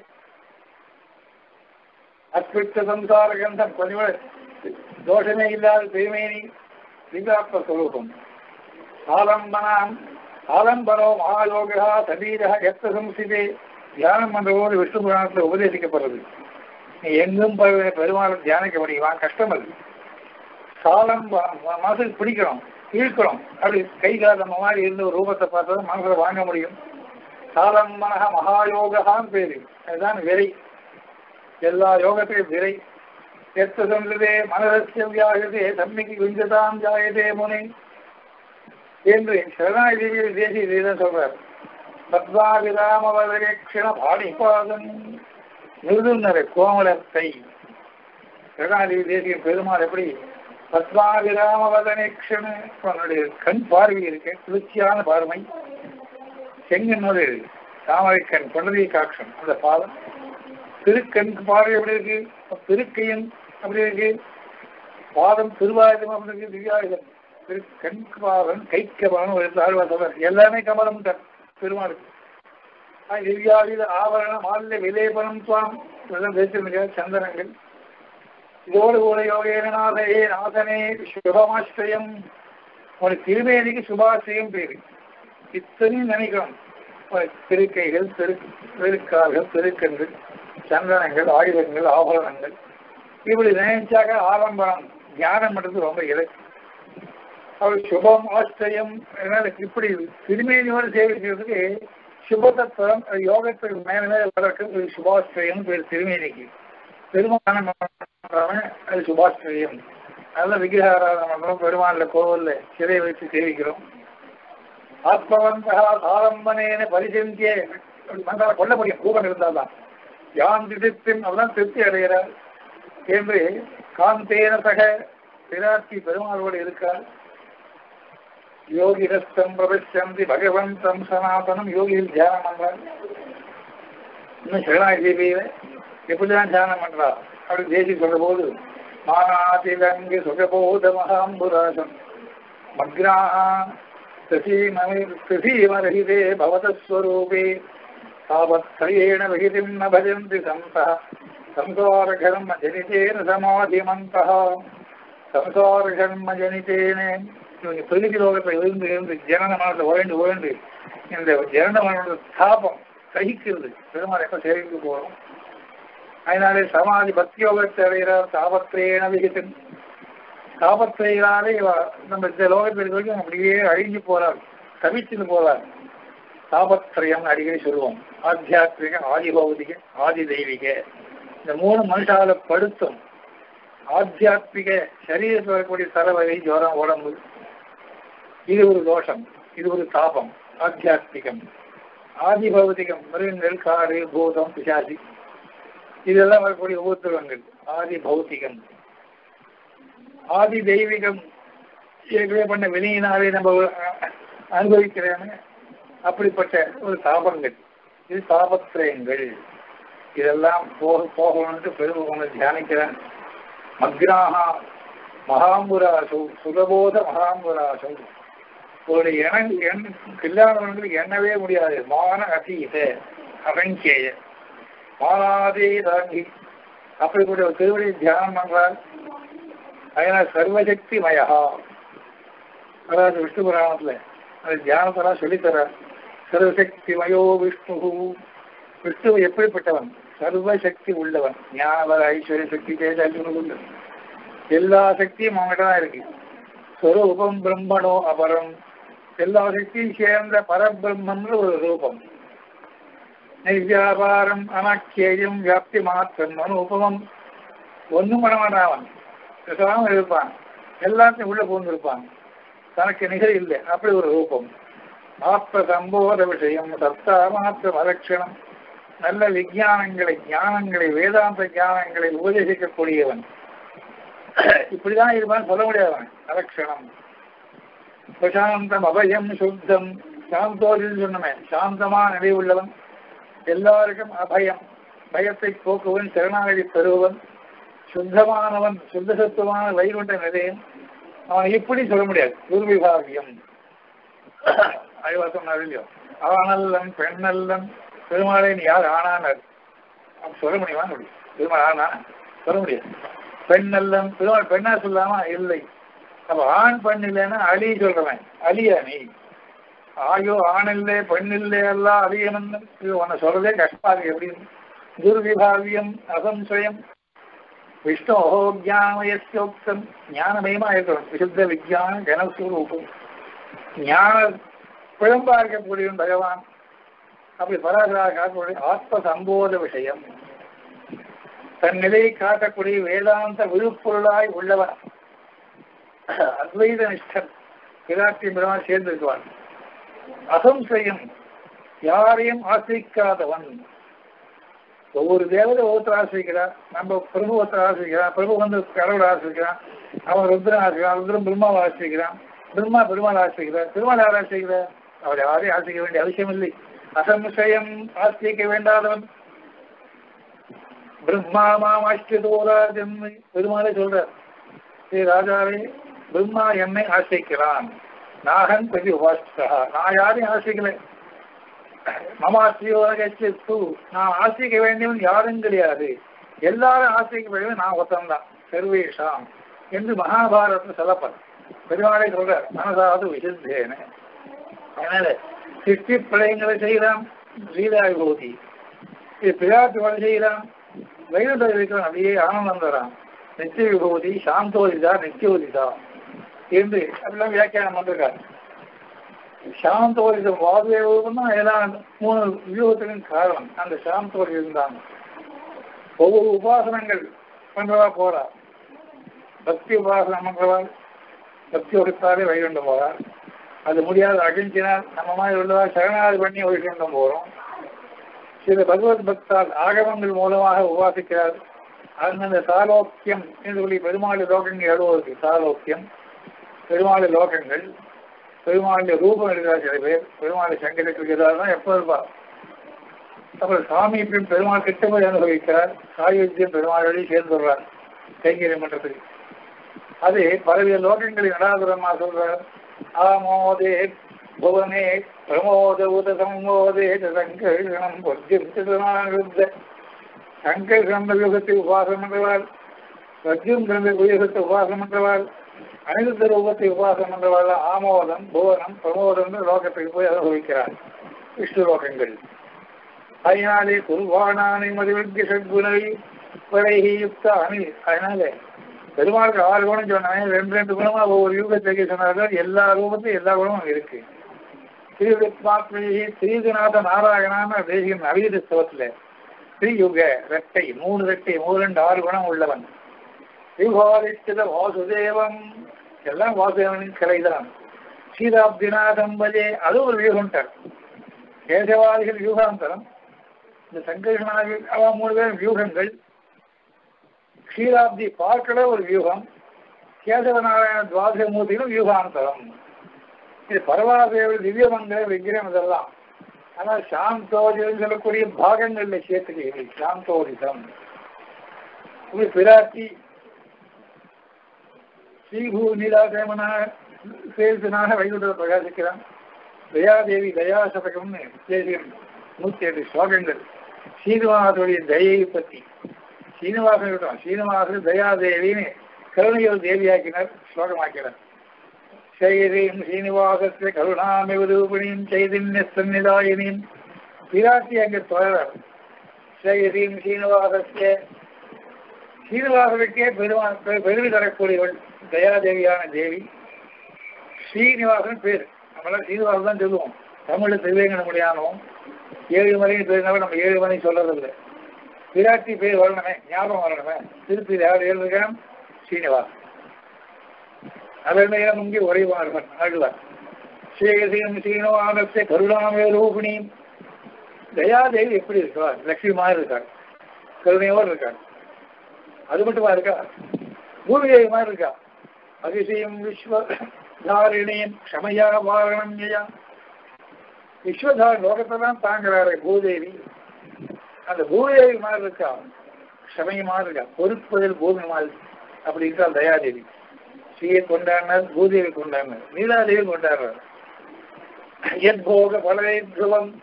அத்விட்ட சம்சார கந்தம் கொஞ்சம் தோஷமே இல்லாத பெருமேனி திவ்யாத்ம ஸ்வரூபம் ஆலம்பனாம் ஆலம்பனோ மகாயோகா சபீரா எத்த சம்சிதே தியானம் பண்றபோது விஷ்ணு புராணத்தில் உபதேசிக்கப்படுறது நீ எங்கும் போய் பெருமாளை தியானிக்க முடியுமா கஷ்டம் அது சாலம் மனசுக்கு பிடிக்கணும் இழுக்கணும் அப்படி கை கால் நம்ம மாதிரி இருந்த ஒரு ரூபத்தை பார்த்தா மனசுல வாங்க முடியும் சாலம்பனக மகாயோகான்னு பேரு அதுதான் விரை எல்லா யோகத்தையும் விரை எத்த சொல்லுதே மனரசிய வியாகதே தம்மிக்கு குஞ்சதாம் ஜாயதே முனை என்று சரணாகி தேசிய இதுதான் சொல்றார் பத்மாவிராமவதரேக்ஷண பாணிபாதன் மிருதுநரை கோமலத்தை சரணாகி தேசிய பெருமாள் எப்படி பத்மாவிராமவதனேக்ஷண அவனுடைய கண் பார்வை இருக்கு குளிர்ச்சியான பார்வை செங்கன்னோடு தாமரை கண் கொண்டதை காட்சம் அந்த பாதம் திருக்கண் பார்வை எப்படி இருக்கு திருக்கையன் அப்படி இருக்கு பாதம் திருவாயுதம் அப்படி இருக்கு திவ்யாயுதம் திரு கண் பாதம் கைக்கபானம் ஒரு தாழ்வாசம் எல்லாமே கமலம் தான் பெருமாளுக்கு திவ்யாயுத ஆவரணம் ஆழ்ந்த விலேபனம் துவாம் பேசிருக்க சந்தனங்கள் இதோடு கூட யோகேனாதே நாதனே சுபமாஸ்ரயம் ஒரு திருமேனிக்கு சுபாசிரியம் பேரு இத்தனையும் நினைக்கிறோம் திருக்கைகள் திரு திருக்கால்கள் திருக்கண்கள் சந்தனங்கள் ஆயுதங்கள் ஆபரணங்கள் இப்படி நினைச்சாக்க ஆடம்பரம் தியானம் பண்றது ரொம்ப இலக்கு அவர் சுபம் ஆச்சரியம் இப்படி திருமேனியோடு சேவிக்கிறதுக்கு சுபதத்துவம் யோகத்துக்கு மேல மேல வளர்க்க ஒரு சுபாஸ்திரியம் பேர் திருமேனிக்கு பெருமானம் அது சுபாஸ்திரியம் நல்ல விக்கிரகாராதனை பண்றோம் பெருமாள்ல கோவில்ல சிலை வச்சு சேவிக்கிறோம் ஆத்மவந்தகா சாரம்பனேன பரிசந்தியே மந்தால கொல்ல முடியும் கூகம் இருந்தால்தான் யான் திதித்தின் அவதான் திருப்தி அடைகிறார் என்று காந்தேன சக பிராட்டி பெருமாளோடு இருக்கார் யோகிரஸ்தம் பிரபசந்தி பகவந்தம் சனாதனம் யோகியில் தியானம் பண்றார் இன்னும் சரணாகி தேவியில எப்படிதான் தியானம் பண்றா அப்படி தேசி சொல்ற போது மானாதிலங்கு சுகபோத மகாம்புராசம் மக்ராஹா தசீமரஹிதே பவதஸ்வரூபே தாவத்ரயேண விகிதிம் ந பஜந்தி சந்தः சம்சாரகர்ம ஜனிதேன சமாதிமந்தः சம்சாரகர்ம ஜனிதேன இவங்க பிரகதி லோகத்தை இருந்து இருந்து ஜனன மனத்தை உழைந்து உழைந்து இந்த ஜனன மனோட தாபம் சகிக்கிறது பெருமாள் எப்ப சேவைக்கு போறோம் அதனாலே சமாதி பக்தி யோகத்தை அடைகிறார் தாபத்திரேன விகிதம் தாபத்திரையினாலே நம்ம இந்த லோகத்தில் இருக்க வரைக்கும் அப்படியே அழிஞ்சு போறார் தவிச்சுன்னு போறார் தாபத்திரயம் அடிக்கடி சொல்லுவோம் ஆத்தியாத்மிக ஆதி பௌதிக ஆதி தெய்வீக இந்த மூணு மனுஷால படுத்தும் ஆத்தியாத்மிக சரீரத்தில் வரக்கூடிய தலைவலி ஜுவரம் உடம்பு இது ஒரு தோஷம் இது ஒரு தாபம் ஆத்தியாத்மிகம் ஆதி பௌதிகம் மிருகங்கள் காடு பூதம் பிசாசி இதெல்லாம் வரக்கூடிய உபத்திரவங்கள் ஆதி பௌத்திகம் ஆதி தெய்வீகம் ஏற்கனவே பண்ண வினையினாலே நம்ம அனுபவிக்கிறேன்னு அப்படிப்பட்ட ஒரு தாபங்கள் இது தாபத்திரயங்கள் இதெல்லாம் போக போகணும்னு பெருமகனை தியானிக்கிறேன் மக்ராகா மகாம்புராசு சுகபோத மகாம்புராசு ஒரு எண எண் கல்யாணங்களுக்கு எண்ணவே முடியாது மான அதீத அவங்கேய மானாதே தாங்கி அப்படிப்பட்ட ஒரு திருவடி தியானம் பண்றார் அதனால் சர்வசக்தி மயா அதாவது விஷ்ணு புராணத்துல அது தியானத்தெல்லாம் சொல்லித்தரார் சர்வசக்தி மயோ விஷ்ணு விஷ்ணு எப்படிப்பட்டவன் சர்வசக்தி உள்ளவன் ஞான ஐஸ்வர்ய சக்தி தேஜாசு உண்டு எல்லா சக்தியும் அவங்ககிட்ட தான் இருக்கு ஸ்வரூபம் பிரம்மனோ அபரம் எல்லா சக்தியும் சேர்ந்த பரபிரம்மன்ற ஒரு ரூபம் நிர்வியாபாரம் அனாக்கியம் வியாப்தி மாத்திரம் அனுபவம் ஒன்றும் பண்ண மாட்டான் அவன் பேசாமல் இருப்பான் எல்லாத்தையும் உள்ள பூந்திருப்பான் தனக்கு நிகழ் இல்லை அப்படி ஒரு ரூபம் ஆத்ம சம்போத விஷயம் சத்தா மாத்திரம் அலட்சணம் நல்ல விஞ்ஞானங்களை ஞானங்களை வேதாந்த ஞானங்களை உபதேசிக்கக்கூடியவன் இப்படிதான் இருப்பான் சொல்ல முடியாதவன் அலட்சணம் பிரசாந்தம் அபயம் சுத்தம் சாந்தோரில் சொன்னமே சாந்தமா நிலை உள்ளவன் எல்லாருக்கும் அபயம் பயத்தை போக்குவன் சரணாகதி பெறுவன் சுத்தமானவன் சுத்த சத்துவமான வைகுண்ட நிலையம் அவன் இப்படி சொல்ல முடியாது துர்விபாகியம் அறிவா சொன்னார் இல்லையோ ஆனல்லன் பெண்ணல்லன் பெருமாளை நீ யார் ஆனானர் அப்படி சொல்ல முடியுமா முடியும் பெருமாள் ஆனா சொல்ல முடியாது பெண்ணல்லன் பெருமாள் பெண்ணா சொல்லாமா இல்லை அப்ப ஆண் பெண் இல்லைன்னா அலி சொல்றவன் அலியா நீ ஆயோ ஆண் இல்லை பெண் இல்லை எல்லாம் அலியனன்னு இது உன்னை சொல்றதே கஷ்டமா இருக்கு எப்படின்னு துர்விபாவியம் அசம்சயம் விஷ்ணோ ஜானமயஸ்யோக்தம் ஞானமயமா இருக்கணும் விசுத்த விஜயான கனஸ்வரூபம் ஞான பிழம்பா இருக்கக்கூடிய பகவான் அப்படி பராசராக காட்டக்கூடிய ஆத்ம சம்போத விஷயம் தன் நிலையை காட்டக்கூடிய வேதாந்த விழுப்பொருளாய் உள்ளவன் அத்வைத நிஷ்டன் பிராட்டி பிரமா சேர்ந்திருக்குவான் அசம்சயம் யாரையும் ஆசிரிக்காதவன் ஒவ்வொரு தேவதை ஒவ்வொருத்தர் ஆசிரிக்கிறான் நம்ம பிரபு ஒருத்தர் ஆசிரிக்கிறான் பிரபு வந்து கடவுளை ஆசிரிக்கிறான் அவன் ருத்ரன் ஆசிரிக்கிறான் ருத்ரன் பிரம்மாவை ஆசிரிக்கிறான் பிரம்மா பெருமாள் ஆசிரிக்கிறார் பெருமாள் யார் ஆசிரிக்கிறார் அவர் யாரையும் ஆசிரிக்க வேண்டிய அவசியம் இல்லை அசம்சயம் ஆசிரிக்க வேண்டாதவன் பிரம்மா மாம் ஆஷ்டதோராஜன் பெருமாளே சொல்றார் ஸ்ரீ ராஜாவே பிரம்மா என்னை ஆசிரிக்கிறான் நாகன் பிரதி உபாசித்தா நான் யாரையும் ஆசிரிக்கலை மமாசியோகச்சு நான் ஆசிரிக்க வேண்டியவன் யாரும் கிடையாது எல்லாரும் ஆசிரிக்க வேண்டியவன் நான் ஒருத்தன் தான் சர்வேஷாம் என்று மகாபாரதத்தில் சொல்லப்படும் பெருமாளை சொல்றார் மனசாவது விசுத்தேன அதனால சிருஷ்டி பிரளயங்களை செய்யலாம் லீலா விபூதி இது பிராட்டி வரை செய்யலாம் வைகுண்ட இருக்கிறான் அப்படியே ஆனந்தம் தரான் நித்திய விபூதி சாந்தோதிதா நித்தியோதிதா என்று அப்படிலாம் வியாக்கியானம் பண்ணிருக்காரு சாந்தோதிதம் வாதுவேவம் தான் எல்லாம் மூணு வியூகத்துக்கும் காரணம் அந்த சாந்தோதிதம் தான் ஒவ்வொரு உபாசனங்கள் பண்றவா போறா பக்தி உபாசனம் பண்றவாள் பக்தி ஒடுத்தாலே வைகுண்டம் போறார் அது முடியாத அகிஞ்சினால் நம்ம மாதிரி உள்ளதா சரணாதி பண்ணி வைகுண்டம் போறோம் சில பகவத் பக்தால் ஆகமங்கள் மூலமாக உபாசிக்கிறார் அந்தந்த சாலோக்கியம் என்று சொல்லி பெருமாள் லோகங்கள் எழுதுவதற்கு சாலோக்கியம் பெருமாள் லோகங்கள் பெருமாளுடைய ரூபம் இருக்கிறார் சில பேர் பெருமாளை சங்கரத்துக்கு இருக்கிறார் எப்போ இருப்பா அப்புறம் சாமீபியம் பெருமாள் கிட்ட போய் அனுபவிக்கிறார் சாயுத்தியம் பெருமாளோடய சேர்ந்து வர்றார் கைங்கரியம் பண்றதுக்கு அது பலவித லோகங்களில் நடாதுரமா சொல்றார் ஆமோதே புவனே பிரமோத உத சமோதே சங்கர்ஷணம் பொத்திருத்த சங்கர் கிரந்த யுகத்தை உபாசனம் பண்றவாள் ரஜ்யம் கிரந்த யுகத்தை உபாசனம் பண்றவாள் அனிருத்த ரூபத்தை உபாசனம் பண்றவாள் ஆமோதம் புவனம் பிரமோதம் லோகத்துக்கு போய் அனுபவிக்கிறார் விஷ்ணு லோகங்கள் அதனாலே குருவானானை மதிவிற்கு சத்குணை வரைகி யுக்த அணி அதனால பெருமாளுக்கு ஆறு குணம் சொன்னாங்க ரெண்டு ரெண்டு குணமா ஒவ்வொரு யூகத்தை சொன்னார்கள் எல்லா ரூபத்தையும் எல்லா குணமும் இருக்கு ஸ்ரீவித்மாத்மி ஸ்ரீதிநாத நாராயணான தேசியம் நவீன ஸ்தவத்துல ஸ்ரீயுக ரெட்டை மூணு ரெட்டை மூணு ரெண்டு ஆறு குணம் உள்ளவன் யுகாதித்த வாசுதேவம் எல்லாம் வாசுதேவனின் கலைதான் சீதாப்திநாதம் பஜே அது ஒரு வியூகம்ட்டார் கேசவாதிகள் யூகாந்தரம் இந்த சங்கர்ஷனாக அவன் மூணு பேரும் வியூகங்கள் க்ஷீராப்தி பார்க்கல ஒரு வியூகம் கேசவநாராயண துவாதசமூர்த்திகளும் வியூகாந்தரம் இது பரவாதேவ திவ்யமங்கல விக்கிரம் இதெல்லாம் ஆனால் சாந்தோதிதம் சொல்லக்கூடிய பாகங்கள்ல சேர்த்துக்கிறது சாந்தோதிதம் இது பிராட்டி ஸ்ரீபூ நீலாதேவனாக சேர்த்துனாக வைகுண்டத்தை பிரகாசிக்கிறான் தயாதேவி தயாசதகம்னு தேசியம் நூத்தி எட்டு ஸ்லோகங்கள் சீனிவாசனுடைய தயையை பற்றி சீனிவாசன் விட்டோம் சீனிவாசன் தயாதேவின்னு கருணையோர் தேவியாக்கினார் ஸ்லோகமாக்கினார் செய்தீம் சீனிவாசத்தை கருணாமிவு ரூபிணியும் செய்தின்ய சந்நிதாயினியும் பிராட்டி அங்கே தொடரார் செய்தீம் சீனிவாசத்தை சீனிவாசனுக்கே பெருமா பெருமை தரக்கூடியவள் தயாதேவியான தேவி ஸ்ரீனிவாசன் பேர் நம்மளாம் சீனிவாசன் தான் சொல்லுவோம் தமிழ்ல திருவேங்கட முடியானோம் ஏழு மலைன்னு பேருனாவே நம்ம ஏழு மணி சொல்றதில்லை பிராட்டி பேர் வரணுமே ஞாபகம் வரணுமே திருப்பி யார் எழுதுகிறான் சீனிவாசன் அதெல்லாம் முங்கி உறைவார்கள் ஆழ்வார் ஸ்ரீகசீனம் சீனவானத்தை கருணாமே ரூபிணியும் தயாதேவி எப்படி இருக்கார் லட்சுமி மாதிரி இருக்கார் கருணையோடு இருக்கார் அது மட்டுமா இருக்கா பூமிதேவி மாதிரி இருக்கா அதிசயம் விஸ்வ தாரிணியும் க்ஷமையா வாரணம் யா விஸ்வதார் லோகத்தெல்லாம் தாங்குறாரு பூதேவி அந்த பூதேவி மாதிரி இருக்கா க்ஷமை மாதிரி இருக்கா பொறுப்பதில் பூமி மாதிரி அப்படி இருக்கா தயாதேவி ஸ்ரீயை கொண்டாடினார் பூதேவி கொண்டாடினார் நீலாதேவி கொண்டாடுறார் எத் போக பலவை துருவம்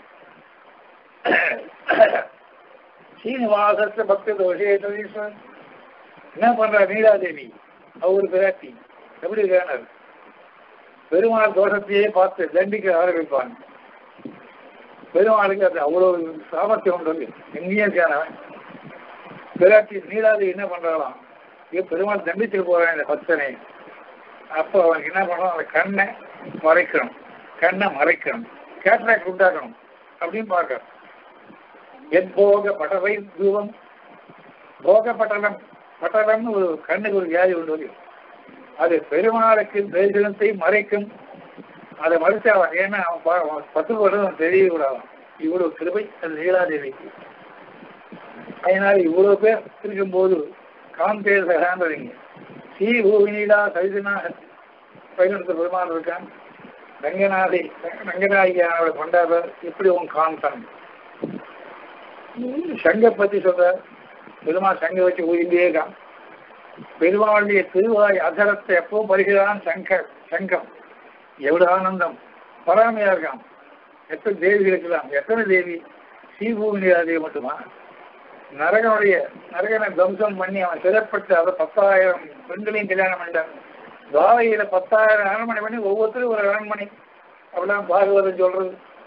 சீனிவாசத்த பக்த தோஷேஸ்வரன் என்ன பண்றார் நீலாதேவி அவர் பிராட்டி எப்படி இருக்கானார் பெருமாள் தோஷத்தையே பார்த்து தண்டிக்க ஆரம்பிப்பான் பெருமாளுக்கு அது அவ்வளவு சாமர்த்தியம் உண்டு எங்கேயும் இருக்கானவன் பிராட்டி நீலாதேவி என்ன பண்றாளாம் ஐயோ பெருமாள் தண்டிச்சுட்டு போறான் இந்த பக்தனை அப்போ அவனுக்கு என்ன பண்ணணும் அந்த கண்ணை மறைக்கணும் கண்ணை மறைக்கணும் கேட்ராக்ட் உண்டாக்கணும் அப்படின்னு பார்க்கணும் எத் போக பட்டவை தூவம் போக பட்டலம் பட்டலம்னு ஒரு கண்ணுக்கு ஒரு வியாதி உண்டு வரும் அது பெருமாளுக்கு தரிசனத்தை மறைக்கும் அதை மறைச்சு அவன் ஏன்னா அவன் பா- அவன் பத்து வருடம் தெரியக்கூடாது இவ்வளவு கிருபை அது லீலாதேவிக்கு அதனால இவ்வளவு பேர் இருக்கும்போது காம்பேர் சகான்றீங்க ஸ்ரீ பூமினீலா சரிதனாக பயிலத்த பெருமாள் இருக்கான் ரங்கநாதி ரங்கநாயகியானவரை கொண்டாடுறார் இப்படி உன் காந்தன் சங்க பத்தி சொல்றார் பெருமாள் சங்க வச்சு ஊதிண்டே இருக்கான் பெருமாளுடைய திருவாய் அதரத்தை எப்பவும் பருகிறான் சங்கர் சங்கம் எவ்வளவு ஆனந்தம் பராமையா இருக்கான் எத்தனை தேவி இருக்கலாம் எத்தனை தேவி ஸ்ரீபூமி தேவி மட்டுமா நரகனுடைய நரகனை தம்சம் பண்ணி அவன் சிறப்பட்டு அதை பத்தாயிரம் பெண்களையும் கல்யாணம் பண்ணிட்டான் துவாரையில பத்தாயிரம் அரண்மனை பண்ணி ஒவ்வொருத்தரும் ஒரு அரண்மனை அப்படிலாம் பாகவதம் சொல்றது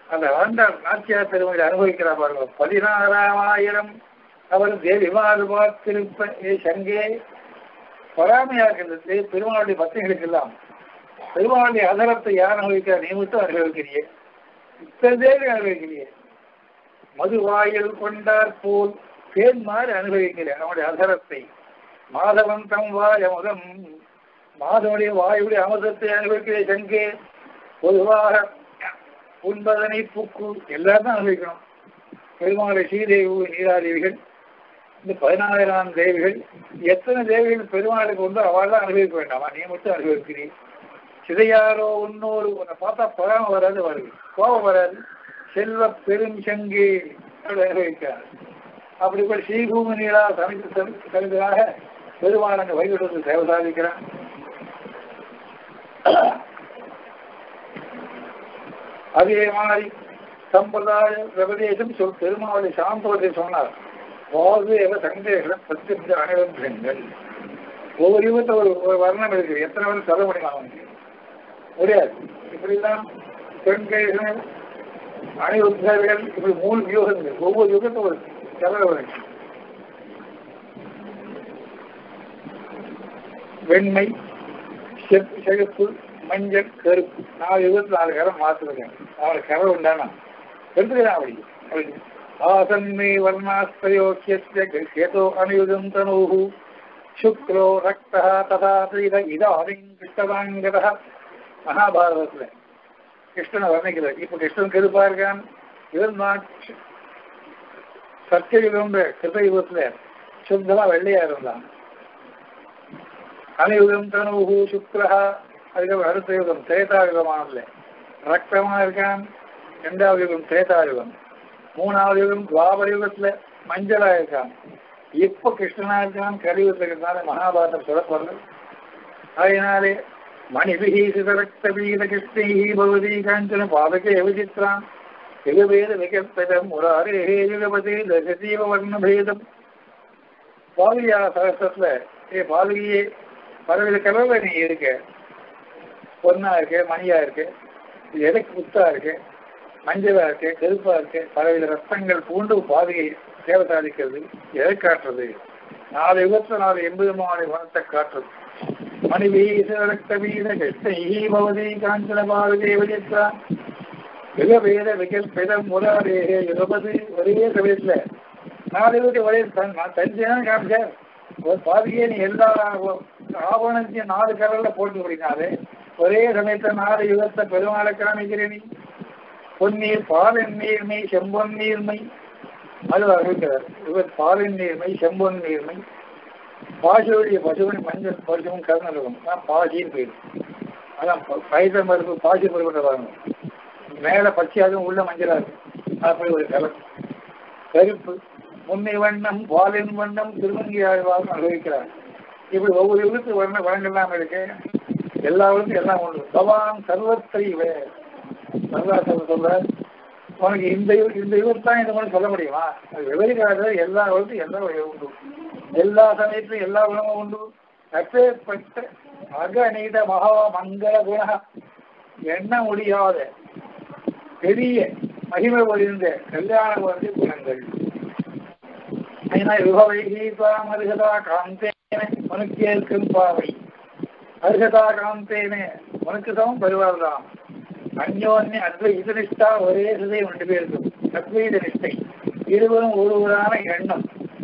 அந்த ஆண்டாள் நாச்சியார் பெருமையை அனுபவிக்கிறார் பாருங்க பதினாறாயிரம் அவர் தேவி பார்த்திருப்ப ஏ சங்கே பொறாமையா இருக்கின்றது பெருமாளுடைய பக்திகளுக்கெல்லாம் பெருமாளுடைய அதரத்தை யார் அனுபவிக்கிறார் நீ மட்டும் அனுபவிக்கிறியே இத்தனை தேவி அனுபவிக்கிறியே மதுவாயில் கொண்டார் போல் தேன் மாதிரி அனுபவிக்கிறேன் அவனுடைய அதரத்தை மாதவன் தம் வாய் அமுதம் மாதவனுடைய வாயுடைய அமுதத்தை அனுபவிக்கிற சங்கே பொதுவாக உண்பதனை பூக்கு எல்லாரும் அனுபவிக்கணும் பெருமாளை ஸ்ரீதேவி நீராதேவிகள் இந்த பதினாயிரம் தேவிகள் எத்தனை தேவிகள் பெருமாளுக்கு உண்டோ அவள் அனுபவிக்க வேண்டாமா நீ மட்டும் அனுபவிக்கிறீ சிதையாரோ இன்னொரு உன்னை பார்த்தா பொறாம வராது வருது கோபம் வராது செல்வ பெரும் சங்கே அப்படி அனுபவிக்கிறார் அப்படிப்பட்ட ஸ்ரீபூமி நீரா சமைத்து சமைத்ததாக பெருமாள் அங்கே வைகுண்டத்தில் சேவை சாதிக்கிறான் அதே மாதிரி சம்பிரதாய விபதேசம் சொல் பெருமாளுடைய சாந்தோதை சொன்னார் வாசுதேவ சந்தேகம் பிரத்யட்ச அனிருத்தங்கள் ஒவ்வொரு யுகத்தை ஒரு ஒரு வர்ணம் இருக்கு எத்தனை வருஷம் சொல்ல முடியுமா அவனுக்கு முடியாது இப்படிலாம் பெண்கள் அனிருத்தர்கள் இப்படி மூணு யுகங்கள் ஒவ்வொரு யுகத்தை ஒரு செலவு வெண்மை செப்பு செகப்பு மஞ்சள் கருப்பு நாலு இருபத்தி நாலு கரம் மாற்றுறேன் அவனுக்கு கரை உண்டானா எடுத்துக்கலாம் அப்படி அப்படி ஆசன்மே வர்ணாஸ்தயோக்கிய கேதோ அனுயுதம் தனூஹு சுக்ரோ ரக்தா ததா தீர இதாரிங் கிருஷ்ணதாங்கத மகாபாரதத்தில் கிருஷ்ணனை வர்ணிக்கிறார் இப்ப கிருஷ்ணன் கருப்பா இருக்கான் இருந்தான் சத்தியயுகம் கிருதயுகத்துல சுத்தமா வெள்ளையா இருந்தான் அனியுகம் தனுகு சுக்ரஹா அதுக்கப்புறம் அடுத்த யுகம் திரேதாயுகமானதுல ரக்தமா இருக்கான் இரண்டாவது யுகம் திரேதாயுகம் மூணாவது யுகம் துவாபர யுகத்துல மஞ்சளா இருக்கான் இப்ப கிருஷ்ணனா இருக்கான் கலியுகத்துல இருக்கிறதுனால மகாபாரதம் சொல்லப்படுறது அதனாலே மணிபிகி சிதரக்த வீத கிருஷ்ணி பகவதி காஞ்சன பாதகே விசித்ரான் யுகபேத விகற்பதம் முராரே யுகபதி தசதீவ வர்ணபேதம் பாலியா சகசத்துல ஏ பாலியே பலவித கலர்ல நீ இருக்க பொண்ணா இருக்கு மணியா இருக்கு இது எதுக்கு புத்தா இருக்கு மஞ்சளா இருக்கு கருப்பா இருக்கு பலவித ரத்தங்கள் பூண்டு பாதையை சேவை சாதிக்கிறது எதை காட்டுறது நாலு யுகத்துல நாலு எண்பது மாலை வனத்தை காட்டுறது மணி வீச ரத்த வீத கிருஷ்ணி பவதி காஞ்சன பாரதே விஜயத்தா யுகவேத விகல்பிதம் முராரே யுகபதி ஒரே சமயத்துல நாலு யுகத்தை ஒரே தஞ்சையான காமிச்சார் ஒரு பாதியே நீ எல்லா ஆவணத்தையும் நாலு கலர்ல போட்டு முடினாலே ஒரே சமயத்துல நாலு யுகத்தை பெருமாளை காமிக்கிறேன் நீ பொன்னீர் பாலின் நீர்மை செம்பொன் நீர்மை அது அறிவிக்கிறார் இவர் பாலின் நீர்மை செம்பொன் நீர்மை பாசியுடைய பசுவன் மஞ்சள் பசுவும் கருணருக்கும் தான் பாசின்னு பேர் அதான் பைச மருப்பு பாசி மருப்பு வாங்க மேல பச்சையாகவும் உள்ள மஞ்சளா இருக்கும் அப்படி ஒரு கலர் கருப்பு முன்னை வண்ணம் பாலின் வண்ணம் திருமங்கி ஆழ்வாரும் அனுபவிக்கிறார் இப்படி ஒவ்வொரு யுகத்து வர்ண வழங்கெல்லாம் இருக்கு எல்லா யுகத்தும் எல்லாம் உண்டு பவான் சர்வத்தைவ சர்வாசர் சொல்ற உனக்கு இந்த இந்த யுகத்தான் இந்த மாதிரி சொல்ல முடியுமா அது விவரிக்காத எல்லா யுகத்தும் எல்லா உண்டு எல்லா சமயத்திலும் எல்லா உணவும் உண்டு அப்பேற்பட்ட அகநீத மகா மங்கள குண எண்ண முடியாத பெரிய மகிமை ஒழிந்த கல்யாண வந்து குணங்கள் விபவைகீதாம் அருகதா காந்தேன உனக்கு ஏற்கும் பாவை அருகதா காந்தேனே உனக்கு சமம் பெறுவார்தாம் அந்யோன்ய அத்வைத நிஷ்டா ஒரே சிதை ரெண்டு பேருக்கும் அத்வைத நிஷ்டை இருவரும் ஒருவரான எண்ணம்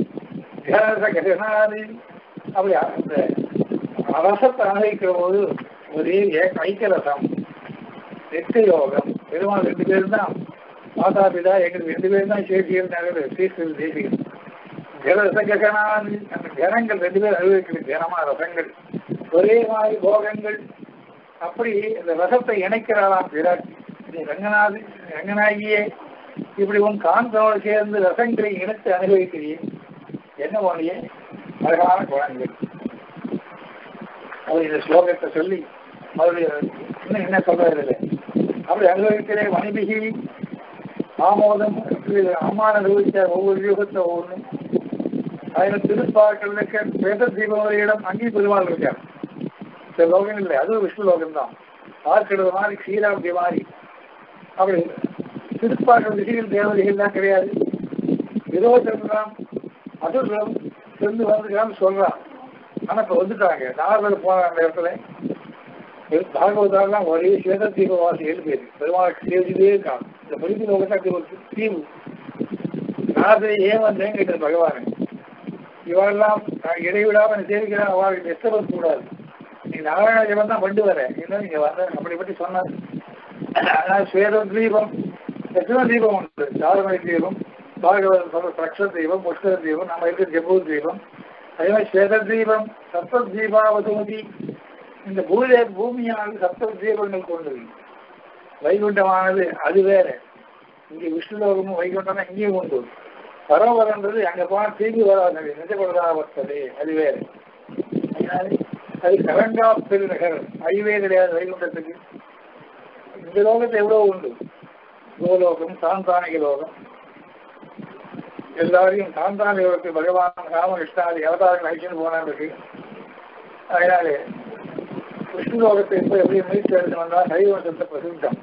அப்படி அந்த ரசத்தை அனுபவிக்கிற போது ஒரே ஐக்கியரசம் நித்திய யோகம் பெருமாள் ரெண்டு பேரும் தான் மாதா பிதா எங்களுக்கு ரெண்டு பேரும் தான் சேஷியல் நகர் சீசல் தேசியம் ஜலரசகனான் அந்த ஜனங்கள் ரெண்டு பேரும் அனுபவிக்கிறது ஜனமா ரசங்கள் ஒரே மாதிரி போகங்கள் அப்படி இந்த ரசத்தை இணைக்கிறாளாம் விராட் ரங்கநாதி ரங்கநாயகியே இப்படி உன் காந்தனோடு சேர்ந்து ரசங்களை இணைத்து அனுபவிக்கிறீ என்ன போனியே அழகான குழந்தைகள் அவர் இந்த ஸ்லோகத்தை சொல்லி அவருடைய இன்னும் என்ன சொல்றதில்லை அப்படி அனுபவிக்கிறேன் வணிபிகி ஆமோதம் அம்மான அனுபவித்த ஒவ்வொரு யுகத்தை ஒவ்வொன்றும் அதில் திருப்பாக்கள் வேத தீபவரியிடம் அங்கே பெருமாள் இருக்கார் சில லோகம் இல்லை அது விஷ்ணு லோகம் தான் பார்க்கிறது மாதிரி க்ஷீராப்தி மாதிரி அப்படி திருப்பாக்கள் ரிஷிகள் தேவதைகள்லாம் கிடையாது விரோதம் தான் அதுவும் சென்று வந்துக்கிறான்னு சொல்றான் ஆனா இப்ப வந்துட்டாங்க நாகர்கள் போன அந்த இடத்துல பாகவதாலாம் ஒரே சேத தீபவாசி ஏழு பேர் பெருமாளுக்கு சேவிச்சுட்டே இருக்கான் இந்த முடிவு லோகத்துக்கு ஒரு தீவு நாரதை ஏன் வந்தேன் கேட்டது பகவான் இவரெல்லாம் நான் இடைவிடாம சேவிக்கிறேன் அவளுக்கு டிஸ்டர்பன்ஸ் கூடாது நீ நாராயண ஜபம் தான் கொண்டு வர இன்னும் நீங்க வந்த அப்படி பற்றி சொன்னார் ஆனால் ஸ்வேத தீபம் எத்தனை தீபம் உண்டு சாதனை தீபம் பாகவதம் சொல்ற பிரக்ஷ தீபம் புஷ்கர தீபம் நம்ம இருக்கிற ஜபூ தீபம் அதே மாதிரி ஸ்வேத தீபம் சப்த தீபாவதுமதி இந்த பூதே பூமியானது சப்த தீபங்கள் கொண்டது வைகுண்டமானது அது வேற இங்கே விஷ்ணுலோகமும் வைகுண்டமும் இங்கேயும் உண்டு பரவரன்றது அங்க போனா திரும்பி வராது நிஜப்படுறதா வர்த்தது அது வேற அதனால அது கலங்கா பெருநகர் அறிவே கிடையாது வைகுண்டத்துக்கு இந்த லோகத்தை எவ்வளவு உண்டு கோலோகம் சாந்தானிக லோகம் எல்லாரையும் சாந்தானிக லோகத்தில் பகவான் ராமகிருஷ்ணாதி அவதாரங்கள் அழிச்சுன்னு போனாருக்கு அதனாலே விஷ்ணு லோகத்தை இப்போ எப்படி முயற்சி எடுத்து வந்தால் சைவசத்தை பிரசித்தம்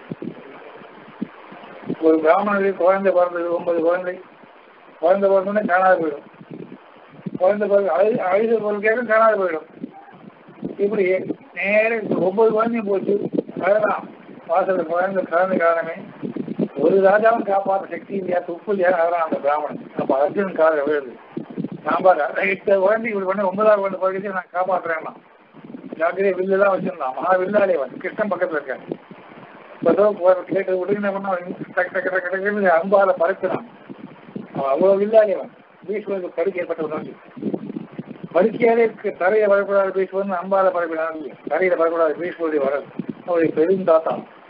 ஒரு பிராமணருக்கு குழந்தை பிறந்தது ஒன்பது குழந்தை குழந்தை பிறந்தோடனே காணாது போயிடும் குழந்தை பிறகு அழு அழுத பொருள் காணாது போயிடும் இப்படி நேரம் ஒன்பது குழந்தையும் போச்சு அழகாம் வாசல் குழந்தை கலந்து காரணமே ஒரு ராஜாவும் காப்பாற்ற சக்தி இல்லையா துப்பு இல்லையா அழகாம் அந்த பிராமணன் அப்ப அர்ஜுனன் கால விழுது சாம்பார் எட்டு குழந்தை இப்படி பண்ணி ஒன்பதாவது குழந்தை பகுதியை நான் காப்பாற்றுறேன்னா ஜாக்கிரதை வில்லுலாம் வச்சிருந்தான் மகா வில்லாலே வந்து கிருஷ்ணன் பக்கத்துல இருக்காரு கேட்டு விட்டு என்ன பண்ணா டக்கு டக்கு டக்கு டக்குன்னு அம்பால பறக்கிறான் அவன் அவ்வளவு வில்லாதேவன் பீஷ்மருக்கு படுக்கை ஏற்பட்டவன் படுக்கையாலே தரையை வரக்கூடாது பீஷ்மன் அம்பால பறக்கிறான் தரையில வரக்கூடாது பீஷ்மருடைய வரது அவருடைய பெரும் தாத்தா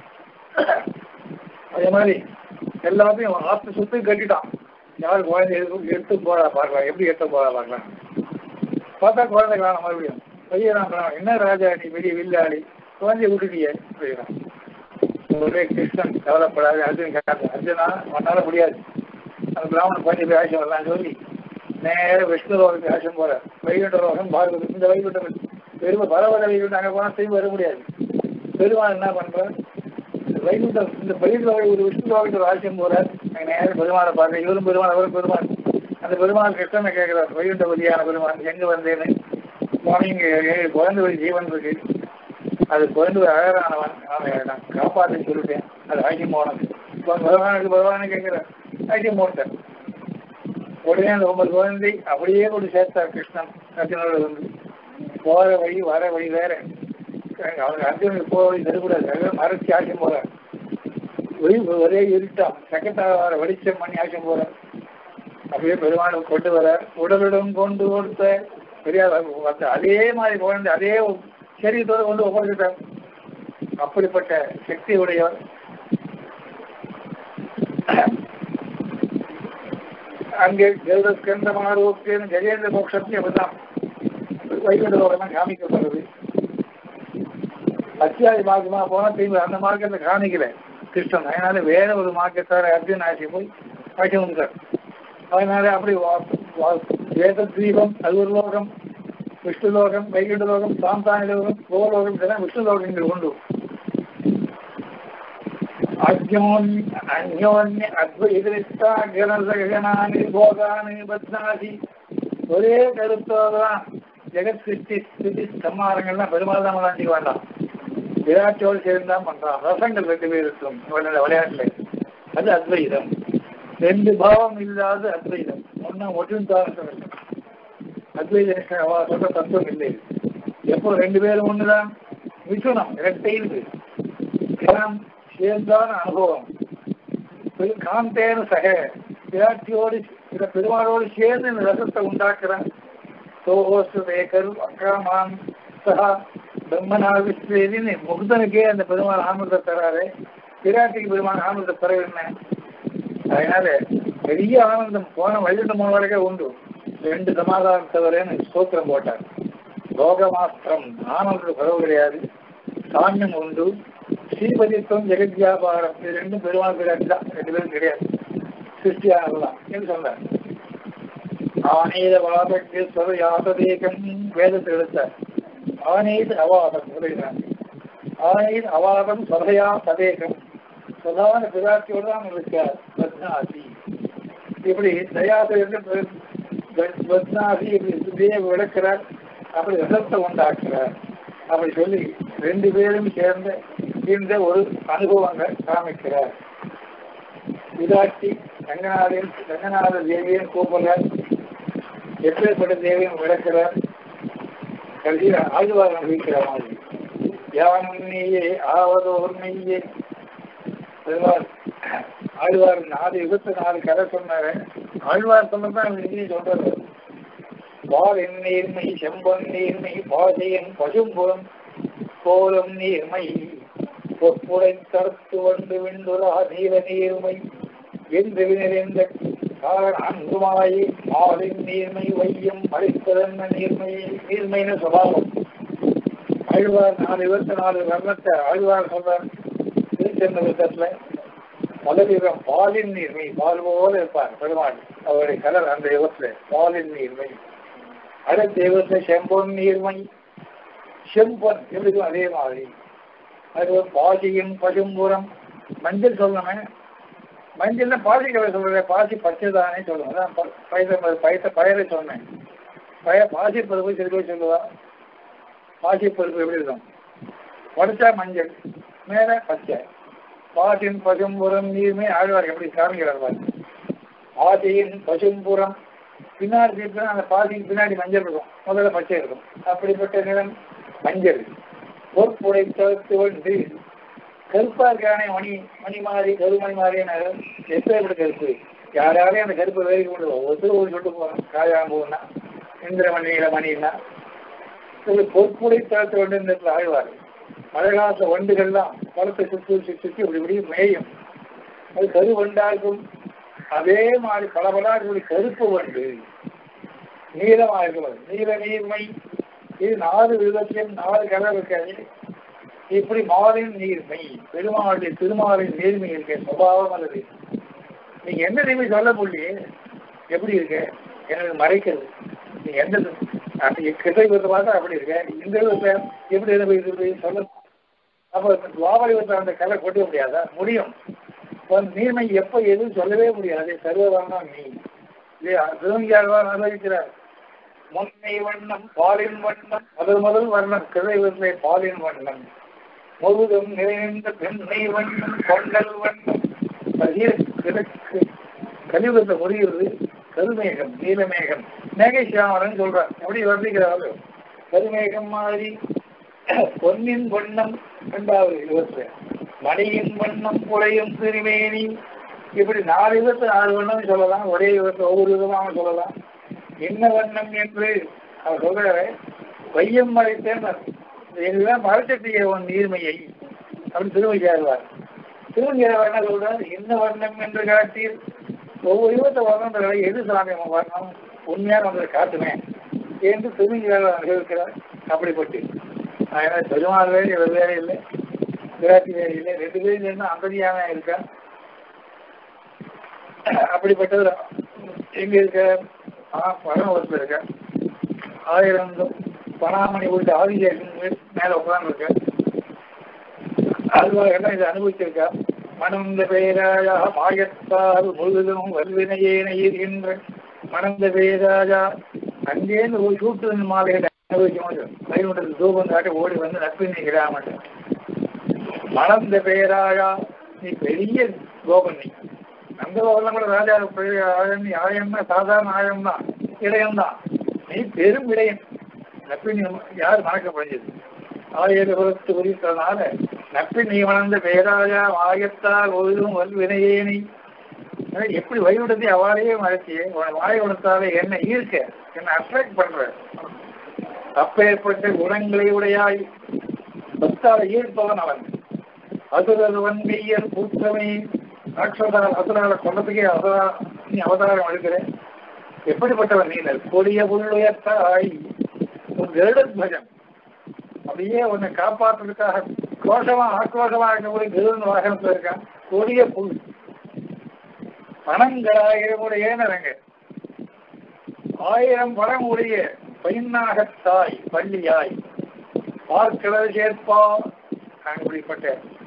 அதே மாதிரி எல்லாத்தையும் ஆத்து சுத்தி கட்டிட்டான் யாரு குழந்தை எடுத்து எடுத்து போறா பார்க்கலாம் எப்படி எடுத்து போறா பார்க்கலாம் பார்த்தா குழந்தை காணும் மறுபடியும் பையன் என்ன ராஜா நீ பெரிய வில்லாளி குழந்தைய விட்டுட்டியே அப்படிங்கிறான் ஒரே கிருஷ்ணன் கவலைப்படாது அர்ஜுன் கேட்டாங்க அர்ஜுனா உன்னால முடியாது அந்த பிராமணன் பண்ணி போய் ஆசம் வரலாம் சொல்லி நேர விஷ்ணு லோகத்துக்கு ஆசம் போற வைகுண்ட லோகம் பாகவதம் இந்த வைகுண்டம் பெருமை பரவத வைகுண்டம் அங்கே போனால் திரும்பி வர முடியாது பெருமாள் என்ன பண்ற வைகுண்டம் இந்த பயிர் ஒரு விஷ்ணு லோகத்தில் ஆசம் போறார் அங்கே நேரம் பெருமாளை பார்க்க இவரும் பெருமாள் அவரும் பெருமாள் அந்த பெருமாள் கிருஷ்ணனை கேட்கிறார் வைகுண்ட வழியான பெருமாள் எங்க வந்தேன்னு போனீங்க ஏழு குழந்தை வழி ஜீவன் இருக்கு அது குழந்தை அழகானவன் அவன் நான் காப்பாற்ற சொல்லிட்டேன் அது ஆட்சி போனது பகவானுக்கு பகவானு கேட்கிறேன் ஆட்சி போட்டேன் உடனே அந்த ஒன்பது குழந்தை அப்படியே கொண்டு சேர்த்தார் கிருஷ்ணன் அர்ஜுனோட வந்து போற வழி வர வழி வேற அவனுக்கு அர்ஜுனுக்கு போக வழி தரக்கூடாது மறைச்சி ஆட்சியம் போறார் ஒளி ஒரே இருட்டான் செகண்டாக வர வெளிச்சம் பண்ணி ஆட்சியம் போறார் அப்படியே பெருமாள் கொண்டு வர உடலுடன் கொண்டு கொடுத்த பெரியார் அதே மாதிரி குழந்தை அதே சரீரத்தோடு கொண்டு ஒப்படைச்சிட்டார் அப்படிப்பட்ட சக்தி உடையவர் அங்கே கருடஸ்கந்த மாரோக்கியம் கஜேந்திர மோட்சத்தை அப்படிதான் வைகுண்ட லோகம் காமிக்கப்படுறது அத்தியாய மார்க்கமா போனா திரும்பி அந்த மார்க்கத்தை காமிக்கல கிருஷ்ணன் அதனால வேற ஒரு மார்க்கத்தார அர்ஜுன் ஆட்சி போய் ஆட்சி வந்துட்டார் அதனால அப்படி வேத தீபம் அது ஒரு லோகம் விஷ்ணு லோகம் வைகுண்ட லோகம் சாந்தானி லோகம் கோலோகம் இதெல்லாம் விஷ்ணு லோகங்கள் உண்டு அந்யோன்ய அத்வைதா கணசகனானி போகானி பத்னாசி ஒரே கருத்தோதான் ஜெகத் சிருஷ்டி ஸ்திதி சம்மாரங்கள்லாம் பெருமாள் தான் விளாண்டி வேண்டாம் விராட்டோடு சேர்ந்து தான் பண்றான் ரசங்கள் ரெண்டு பேர் இருக்கும் இவனோட விளையாட்டுல அது அத்வைதம் ரெண்டு பாவம் இல்லாத அத்வைதம் ஒன்னும் ஒற்றும் தான் அத்வைத சொல்ற தத்துவம் இல்லை எப்போ ரெண்டு பேரும் ஒண்ணுதான் மிதுனம் இரட்டை இருக்கு சேர்ந்தான அனுபவம் காந்தேன சக விராட்டியோடு சில பெருமாளோடு சேர்ந்து இந்த ரசத்தை உண்டாக்குறான் சோஹோசு வேகரு அக்காமான் சகா பிரம்மனாவிஸ்வேதின்னு முகுதனுக்கே அந்த பெருமாள் ஆனந்த தராரு விராட்டிக்கு பெருமாள் ஆனந்த தர என்ன அதனால பெரிய ஆனந்தம் போன வழிந்த மூலவரைக்கே உண்டு ரெண்டு சமாதானம் தவறேன்னு சோத்திரம் போட்டார் ரோகமாஸ்திரம் ஆனந்த குறவு கிடையாது சாமியம் உண்டு ஸ்ரீபதித்துவம் ஜெகத் வியாபாரம் இது ரெண்டும் பெருமாள் பிராட்டி தான் ரெண்டு பேரும் கிடையாது சிருஷ்டியானதுதான் என்று சொன்னார் ஆனேத வாதக்கு சொல் யாததேகம் வேதத்தை எடுத்தார் ஆனேது அவாதம் சொல்லுகிறார் ஆனேது அவாதம் சொலையா சதேகம் பிரதான பிராட்டியோடு தான் இருக்கார் பத்னாசி இப்படி தயாசிரியர் பத்னாசி இப்படி இப்படியே விளக்கிறார் அப்படி ரசத்தை உண்டாக்குறார் அப்படி சொல்லி ரெண்டு பேரும் சேர்ந்து இந்த ஒரு அனுபவங்கள் காமிக்கிறார் விராட்டி ரங்கநாதன் ரங்கநாத தேவியன் கூப்பிடுறார் எப்பேற்பட்ட தேவியும் விளக்கிறார் கடைசியில் ஆழ்வார் அனுபவிக்கிற மாதிரி யானும் நீயே ஆவதோர் நீயே பெருமாள் ஆழ்வார் நாலு இருபத்தி நாலு கதை சொன்னாரு ஆழ்வார் சொன்னதான் இங்கேயும் சொல்றது பால் என் நீர்மை செம்பன் நீர்மை பாசையன் பசும்புறம் கோலம் நீர்மை பொற்புடை தடுத்து வந்து விண்டுலா நீல நீர்மை என்று நிறைந்த காரண அன்புமாயி மாலின் நீர்மை வையம் அளிப்பதென்ன நீர்மை நீர்மைன்னு சுபாவம் ஆழ்வார் நாலு இருபத்தி நாலு வர்ணத்தை ஆழ்வார் சொல்றார் திருச்செந்தபுரத்துல முதலிடம் பாலின் நீர்மை பால் போல இருப்பார் பெருமாள் அவருடைய கலர் அந்த யுகத்துல பாலின் நீர்மை அடுத்த யுகத்துல செம்பொன் நீர்மை செம்பொன் எப்படி அதே மாதிரி அது பாசியும் பசும்புறம் மஞ்சள் சொல்லணுமே மஞ்சள்ல பாசி கலர் சொல்ற பாசி பச்சை தானே சொல்லுங்க அதான் ப- பயிர பயிர பயிரை சொன்னேன் பய பாசி பருப்பு சில பேர் சொல்லுவா பாசி பருப்பு எப்படி இருக்கும் உடைச்சா மஞ்சள் மேல பச்சை பாசின் பசும்புறம் நீர்மே ஆழ்வார் எப்படி காமிக்கிறார் பாருங்க பாசியின் பசும்புறம் பின்னாடி திருப்பினா அந்த பாசிக்கு பின்னாடி மஞ்சள் இருக்கும் முதல்ல பச்சை இருக்கும் அப்படிப்பட்ட நிறம் மஞ்சள் பொற்புடை தவிர்த்து வந்து கருப்பா இருக்கானே மணி மணி மாதிரி கருமணி மாதிரியான எப்பேற்பட்ட கருப்பு யாராலையும் அந்த கருப்பை வேலைக்கு கொண்டு ஒவ்வொருத்தரும் ஒரு சொல்லிட்டு போறோம் காயாம்பூன்னா இந்திரமணி இளமணின்னா இது பொற்புடை தவிர்த்து வந்து இந்த இடத்துல ஆழ்வார் மழைக்காலத்துல வண்டுகள்லாம் குளத்தை சுற்றி சுற்றி சுற்றி இப்படி இப்படி மேயும் அது கரு வண்டா இருக்கும் அதே மாதிரி பளபளா இருக்கக்கூடிய கருப்பு வண்டு நீளமா இருக்கிறது நீல நீர்மை இது நாலு விதத்தில் நாலு கலர் இருக்காது இப்படி மாலின் நீர்மை பெருமாளுடைய திருமாலின் நீர்மை இருக்க சுபாவம் அல்லது நீங்க எந்த நீர்மை சொல்ல முடியே எப்படி இருக்க எனக்கு மறைக்கிறது நீ எந்த அந்த கிட்ட விதத்தை பார்த்தா அப்படி இருக்க இந்த விதத்தை எப்படி இருக்குது சொல்ல அப்ப துவாபரி விதத்தை அந்த கலை கொட்ட முடியாதா முடியும் உன் நீர்மை எப்ப எதுவும் சொல்லவே முடியாது சர்வதானம் நீ இல்லையா திருவங்கியாழ்வார் அனுபவிக்கிறார் முன்னை வண்ணம் பாலின் வண்ணம் முதல் முதல் வர்ணம் கிளைவர்களே பாலின் வண்ணம் முழுதும் நிறைந்த பெண்ணை வண்ணம் கொண்டல் வண்ணம் அதிக கிழக்கு கலியுகத்தை முடிகிறது கருமேகம் நீலமேகம் மேகேஸ்வரன் சொல்றார் எப்படி வர்ணிக்கிறாரு கருமேகம் மாதிரி பொன்னின் வண்ணம் இரண்டாவது யுகத்துல மணியின் வண்ணம் புலையும் திருமேனி இப்படி நாலு யுகத்து நாலு வண்ணம் சொல்லலாம் ஒரே யுகத்தை ஒவ்வொரு விதமாக சொல்லலாம் என்ன வண்ணம் என்று அவர் சொல்றாரு வையம் மறைத்தேன் இதுதான் மறைச்சிட்டிய உன் நீர்மையை அப்படின்னு திருவையாழ்வார் திருவையாழ்வார் என்ன சொல்றார் என்ன வண்ணம் என்று காட்டீர் ஒவ்வொரு யுகத்தை வர்ணங்களை எது சாமி வர்ணம் உண்மையான ஒன்றை காட்டுவேன் என்று திருவையாழ்வார் அனுபவிக்கிறார் அப்படிப்பட்டு அதனால பெருமாள் வேறு இவர் வேற இல்லை விராட்டி வேறு இல்லை ரெண்டு பேரும் சேர்ந்து அந்தரியாக இருக்கா அப்படிப்பட்டது எங்க இருக்க பரமபுரத்தில் இருக்க ஆயிரம் பணாமணி உள்ள ஆதிசேஷன் மேல உட்கார்ந்து இருக்க அதுவாக இதை அனுபவிச்சிருக்கா மணந்த பேராயா மாயத்தால் முழுவதும் வல்வினையேன இருக்கின்ற மணந்த பேராஜா அங்கேருந்து ஒரு சூட்டு மாலைகளை அனுபவிக்க முடியும் வைகுண்டத்தில் தூபம் காட்டி ஓடி வந்து நட்பினை கிடாமல் மணந்த பேராயா நீ பெரிய கோபன் நீ அந்த கோபம் கூட ராஜா பெரிய ஆயம் ஆயம்னா சாதாரண ஆயம் தான் இடையம் தான் நீ பெரும் இடையன் நட்பின் யார் மணக்கப்படுஞ்சது ஆயிரத்து குறித்ததுனால நட்பின் நீ வளர்ந்த பேராஜா ஆயத்தால் ஒழுதும் வல் வினையேனி எப்படி வழிவிடத்தை அவாளையே மறைச்சியே வாய் உணர்த்தாலே என்ன ஈர்க்க என்ன அட்ராக்ட் பண்ற அப்பேற்பட்ட குணங்களை உடையாய் பக்தால ஈர்ப்பவன் அவன் அசுரவன் மெய்யர் கூற்றமே ராட்சதால் அசுரால கொண்டதுக்கே அசுரா நீ அவதாரம் எடுக்கிற எப்படிப்பட்டவன் நீ கொடிய புள்ளுயர்த்தாய் உன் கருடத்வஜம் அப்படியே உன்னை காப்பாற்றுறதுக்காக கோஷமா ஆக்ரோஷமா இருக்கக்கூடிய கருடன் வாகனத்துல இருக்கான் கொடிய புல் பணங்களாயிரம் உடைய நிறங்க ஆயிரம் பணம் உடைய பையனாகத்தாய் பள்ளியாய் பார்க்கடல் சேர்ப்பா அப்படிப்பட்ட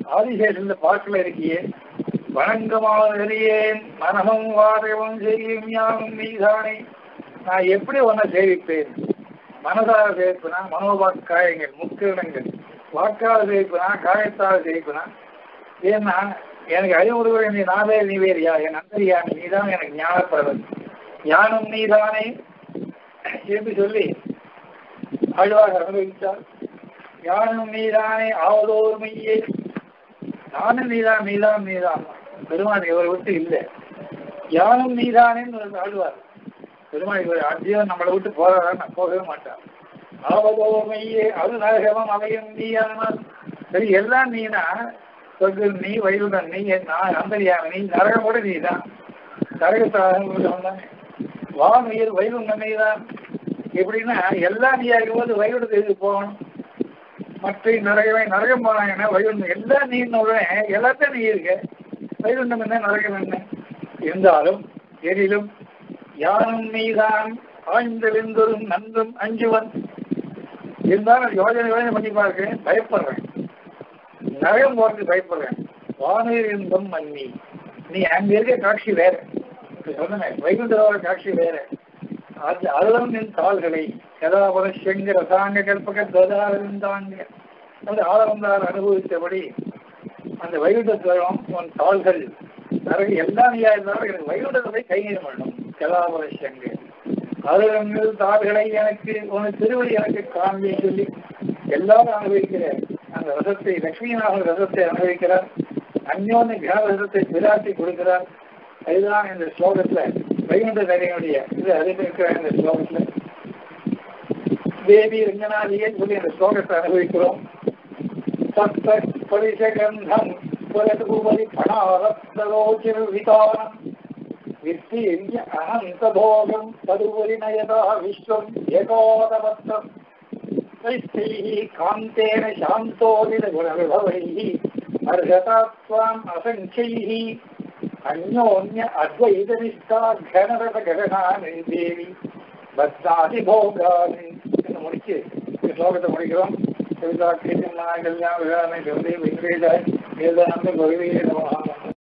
ஆதிசேஷன் இந்த பாட்டுல இருக்கியே வணங்கமாறியேன் மனமும் வாதமும் செய்யும் யானும் நீதானே நான் எப்படி உன்னை சேவிப்பேன் மனதார சேவிப்பனா மனோபாக்காயங்கள் முக்கிரணங்கள் வாக்கால் சேவிப்பனா காயத்தால் சேவிப்பனா ஏன்னா எனக்கு அறிவுறுவரை நீ நாவே நீ வேறியா என் அந்தரியா நீதான் எனக்கு ஞானப்படுறது ஞானம் நீதானே என்று சொல்லி ஆழ்வாக அனுபவித்தார் ஞானம் நீதானே ஆவதோர் மெய்யே நானும் நீதான் நீதான் நீதான் பெருமாள் இவரை விட்டு இல்லை யானும் நீதானேன்னு ஆழ்வார் பெருமாள் இவர் அஜீவன் நம்மளை விட்டு போறாரா நான் போகவே மாட்டான் ஆவதோ மெய்யே அது நரகமும் அவையும் நீயானால் சரி எல்லாம் நீனா சொர்க்கம் நீ வைகுண்டன் நீ நான் அந்தரியாக நீ நரகம் கூட நீ தான் நரகத்தாக வானுயிர் வைகுண்டன் நீ தான் எப்படின்னா எல்லாம் நீ ஆகும்போது வைகுண்டத்துக்கு போகணும் மற்ற நரகமே நரகம் போனாங்கன்னா வைகுண்டம் எல்லாம் நீ உடனே எல்லாத்தையும் நீ இருக்க வைகுண்டம் என்ன நரகம் என்ன இருந்தாலும் எனிலும் யானும் நீதான் ஆழ்ந்த வெந்தொரும் நன்றும் அஞ்சுவன் இருந்தாலும் யோஜனை யோஜனை பண்ணி பார்க்கிறேன் பயப்படுறேன் நரகம் போறதுக்கு பயப்படுறேன் வானீர் இன்பம் மன்னி நீ அங்க இருக்க காட்சி வேற சொன்னேன் வைகுண்டரோட காட்சி வேற அது அதுதான் நின் தாள்களை யதாபர செங்க ரசாங்க கல்பக ததாரந்தாங்க அது ஆளவந்தார் அனுபவித்தபடி அந்த வைகுண்டத்துவம் உன் தாள்கள் நரக எல்லா நீயா இருந்தாலும் எனக்கு வைகுண்டத்தை கைங்கரியம் பண்ணணும் யதாபர செங்க அதுகள் தாள்களை எனக்கு உன் திருவடி எனக்கு காண்பி சொல்லி எல்லாரும் அனுபவிக்கிற அந்த ரசத்தை லட்சுமிநாதன் ரசத்தை அனுபவிக்கிறார் அந்யோன்ய கிரக ரசத்தை பிராட்டி கொடுக்கிறார் அதுதான் இந்த ஸ்லோகத்துல வைகுண்ட தரையினுடைய இது அறிந்திருக்கிற இந்த ஸ்லோகத்துல தேவி ரங்கநாதியை சொல்லி இந்த ஸ்லோகத்தை அனுபவிக்கிறோம் சப்த பரிசகந்தம் புரதுபரி பணாரத்தலோச்சிரு விதானம் வித்தீரிய அனந்தபோகம் ததுபரி நயதா விஸ்வம் ஏகோதவத்தம் ैः कान्तेन शान्तोदितगुणविभवैः अर्हता त्वाम् असङ्ख्यैः अन्योन्य अद्वैतनिष्ठा घनरसगगनानि தேவி பத்னாதி போகானி என்று முடிச்சு இந்த ஸ்லோகத்தை முடிக்கிறோம் கவிதா கீர்த்தனா கல்யாண விழாமை சொல்லி வெங்கடேஜாய் வேதாந்த பகவீர நமஹா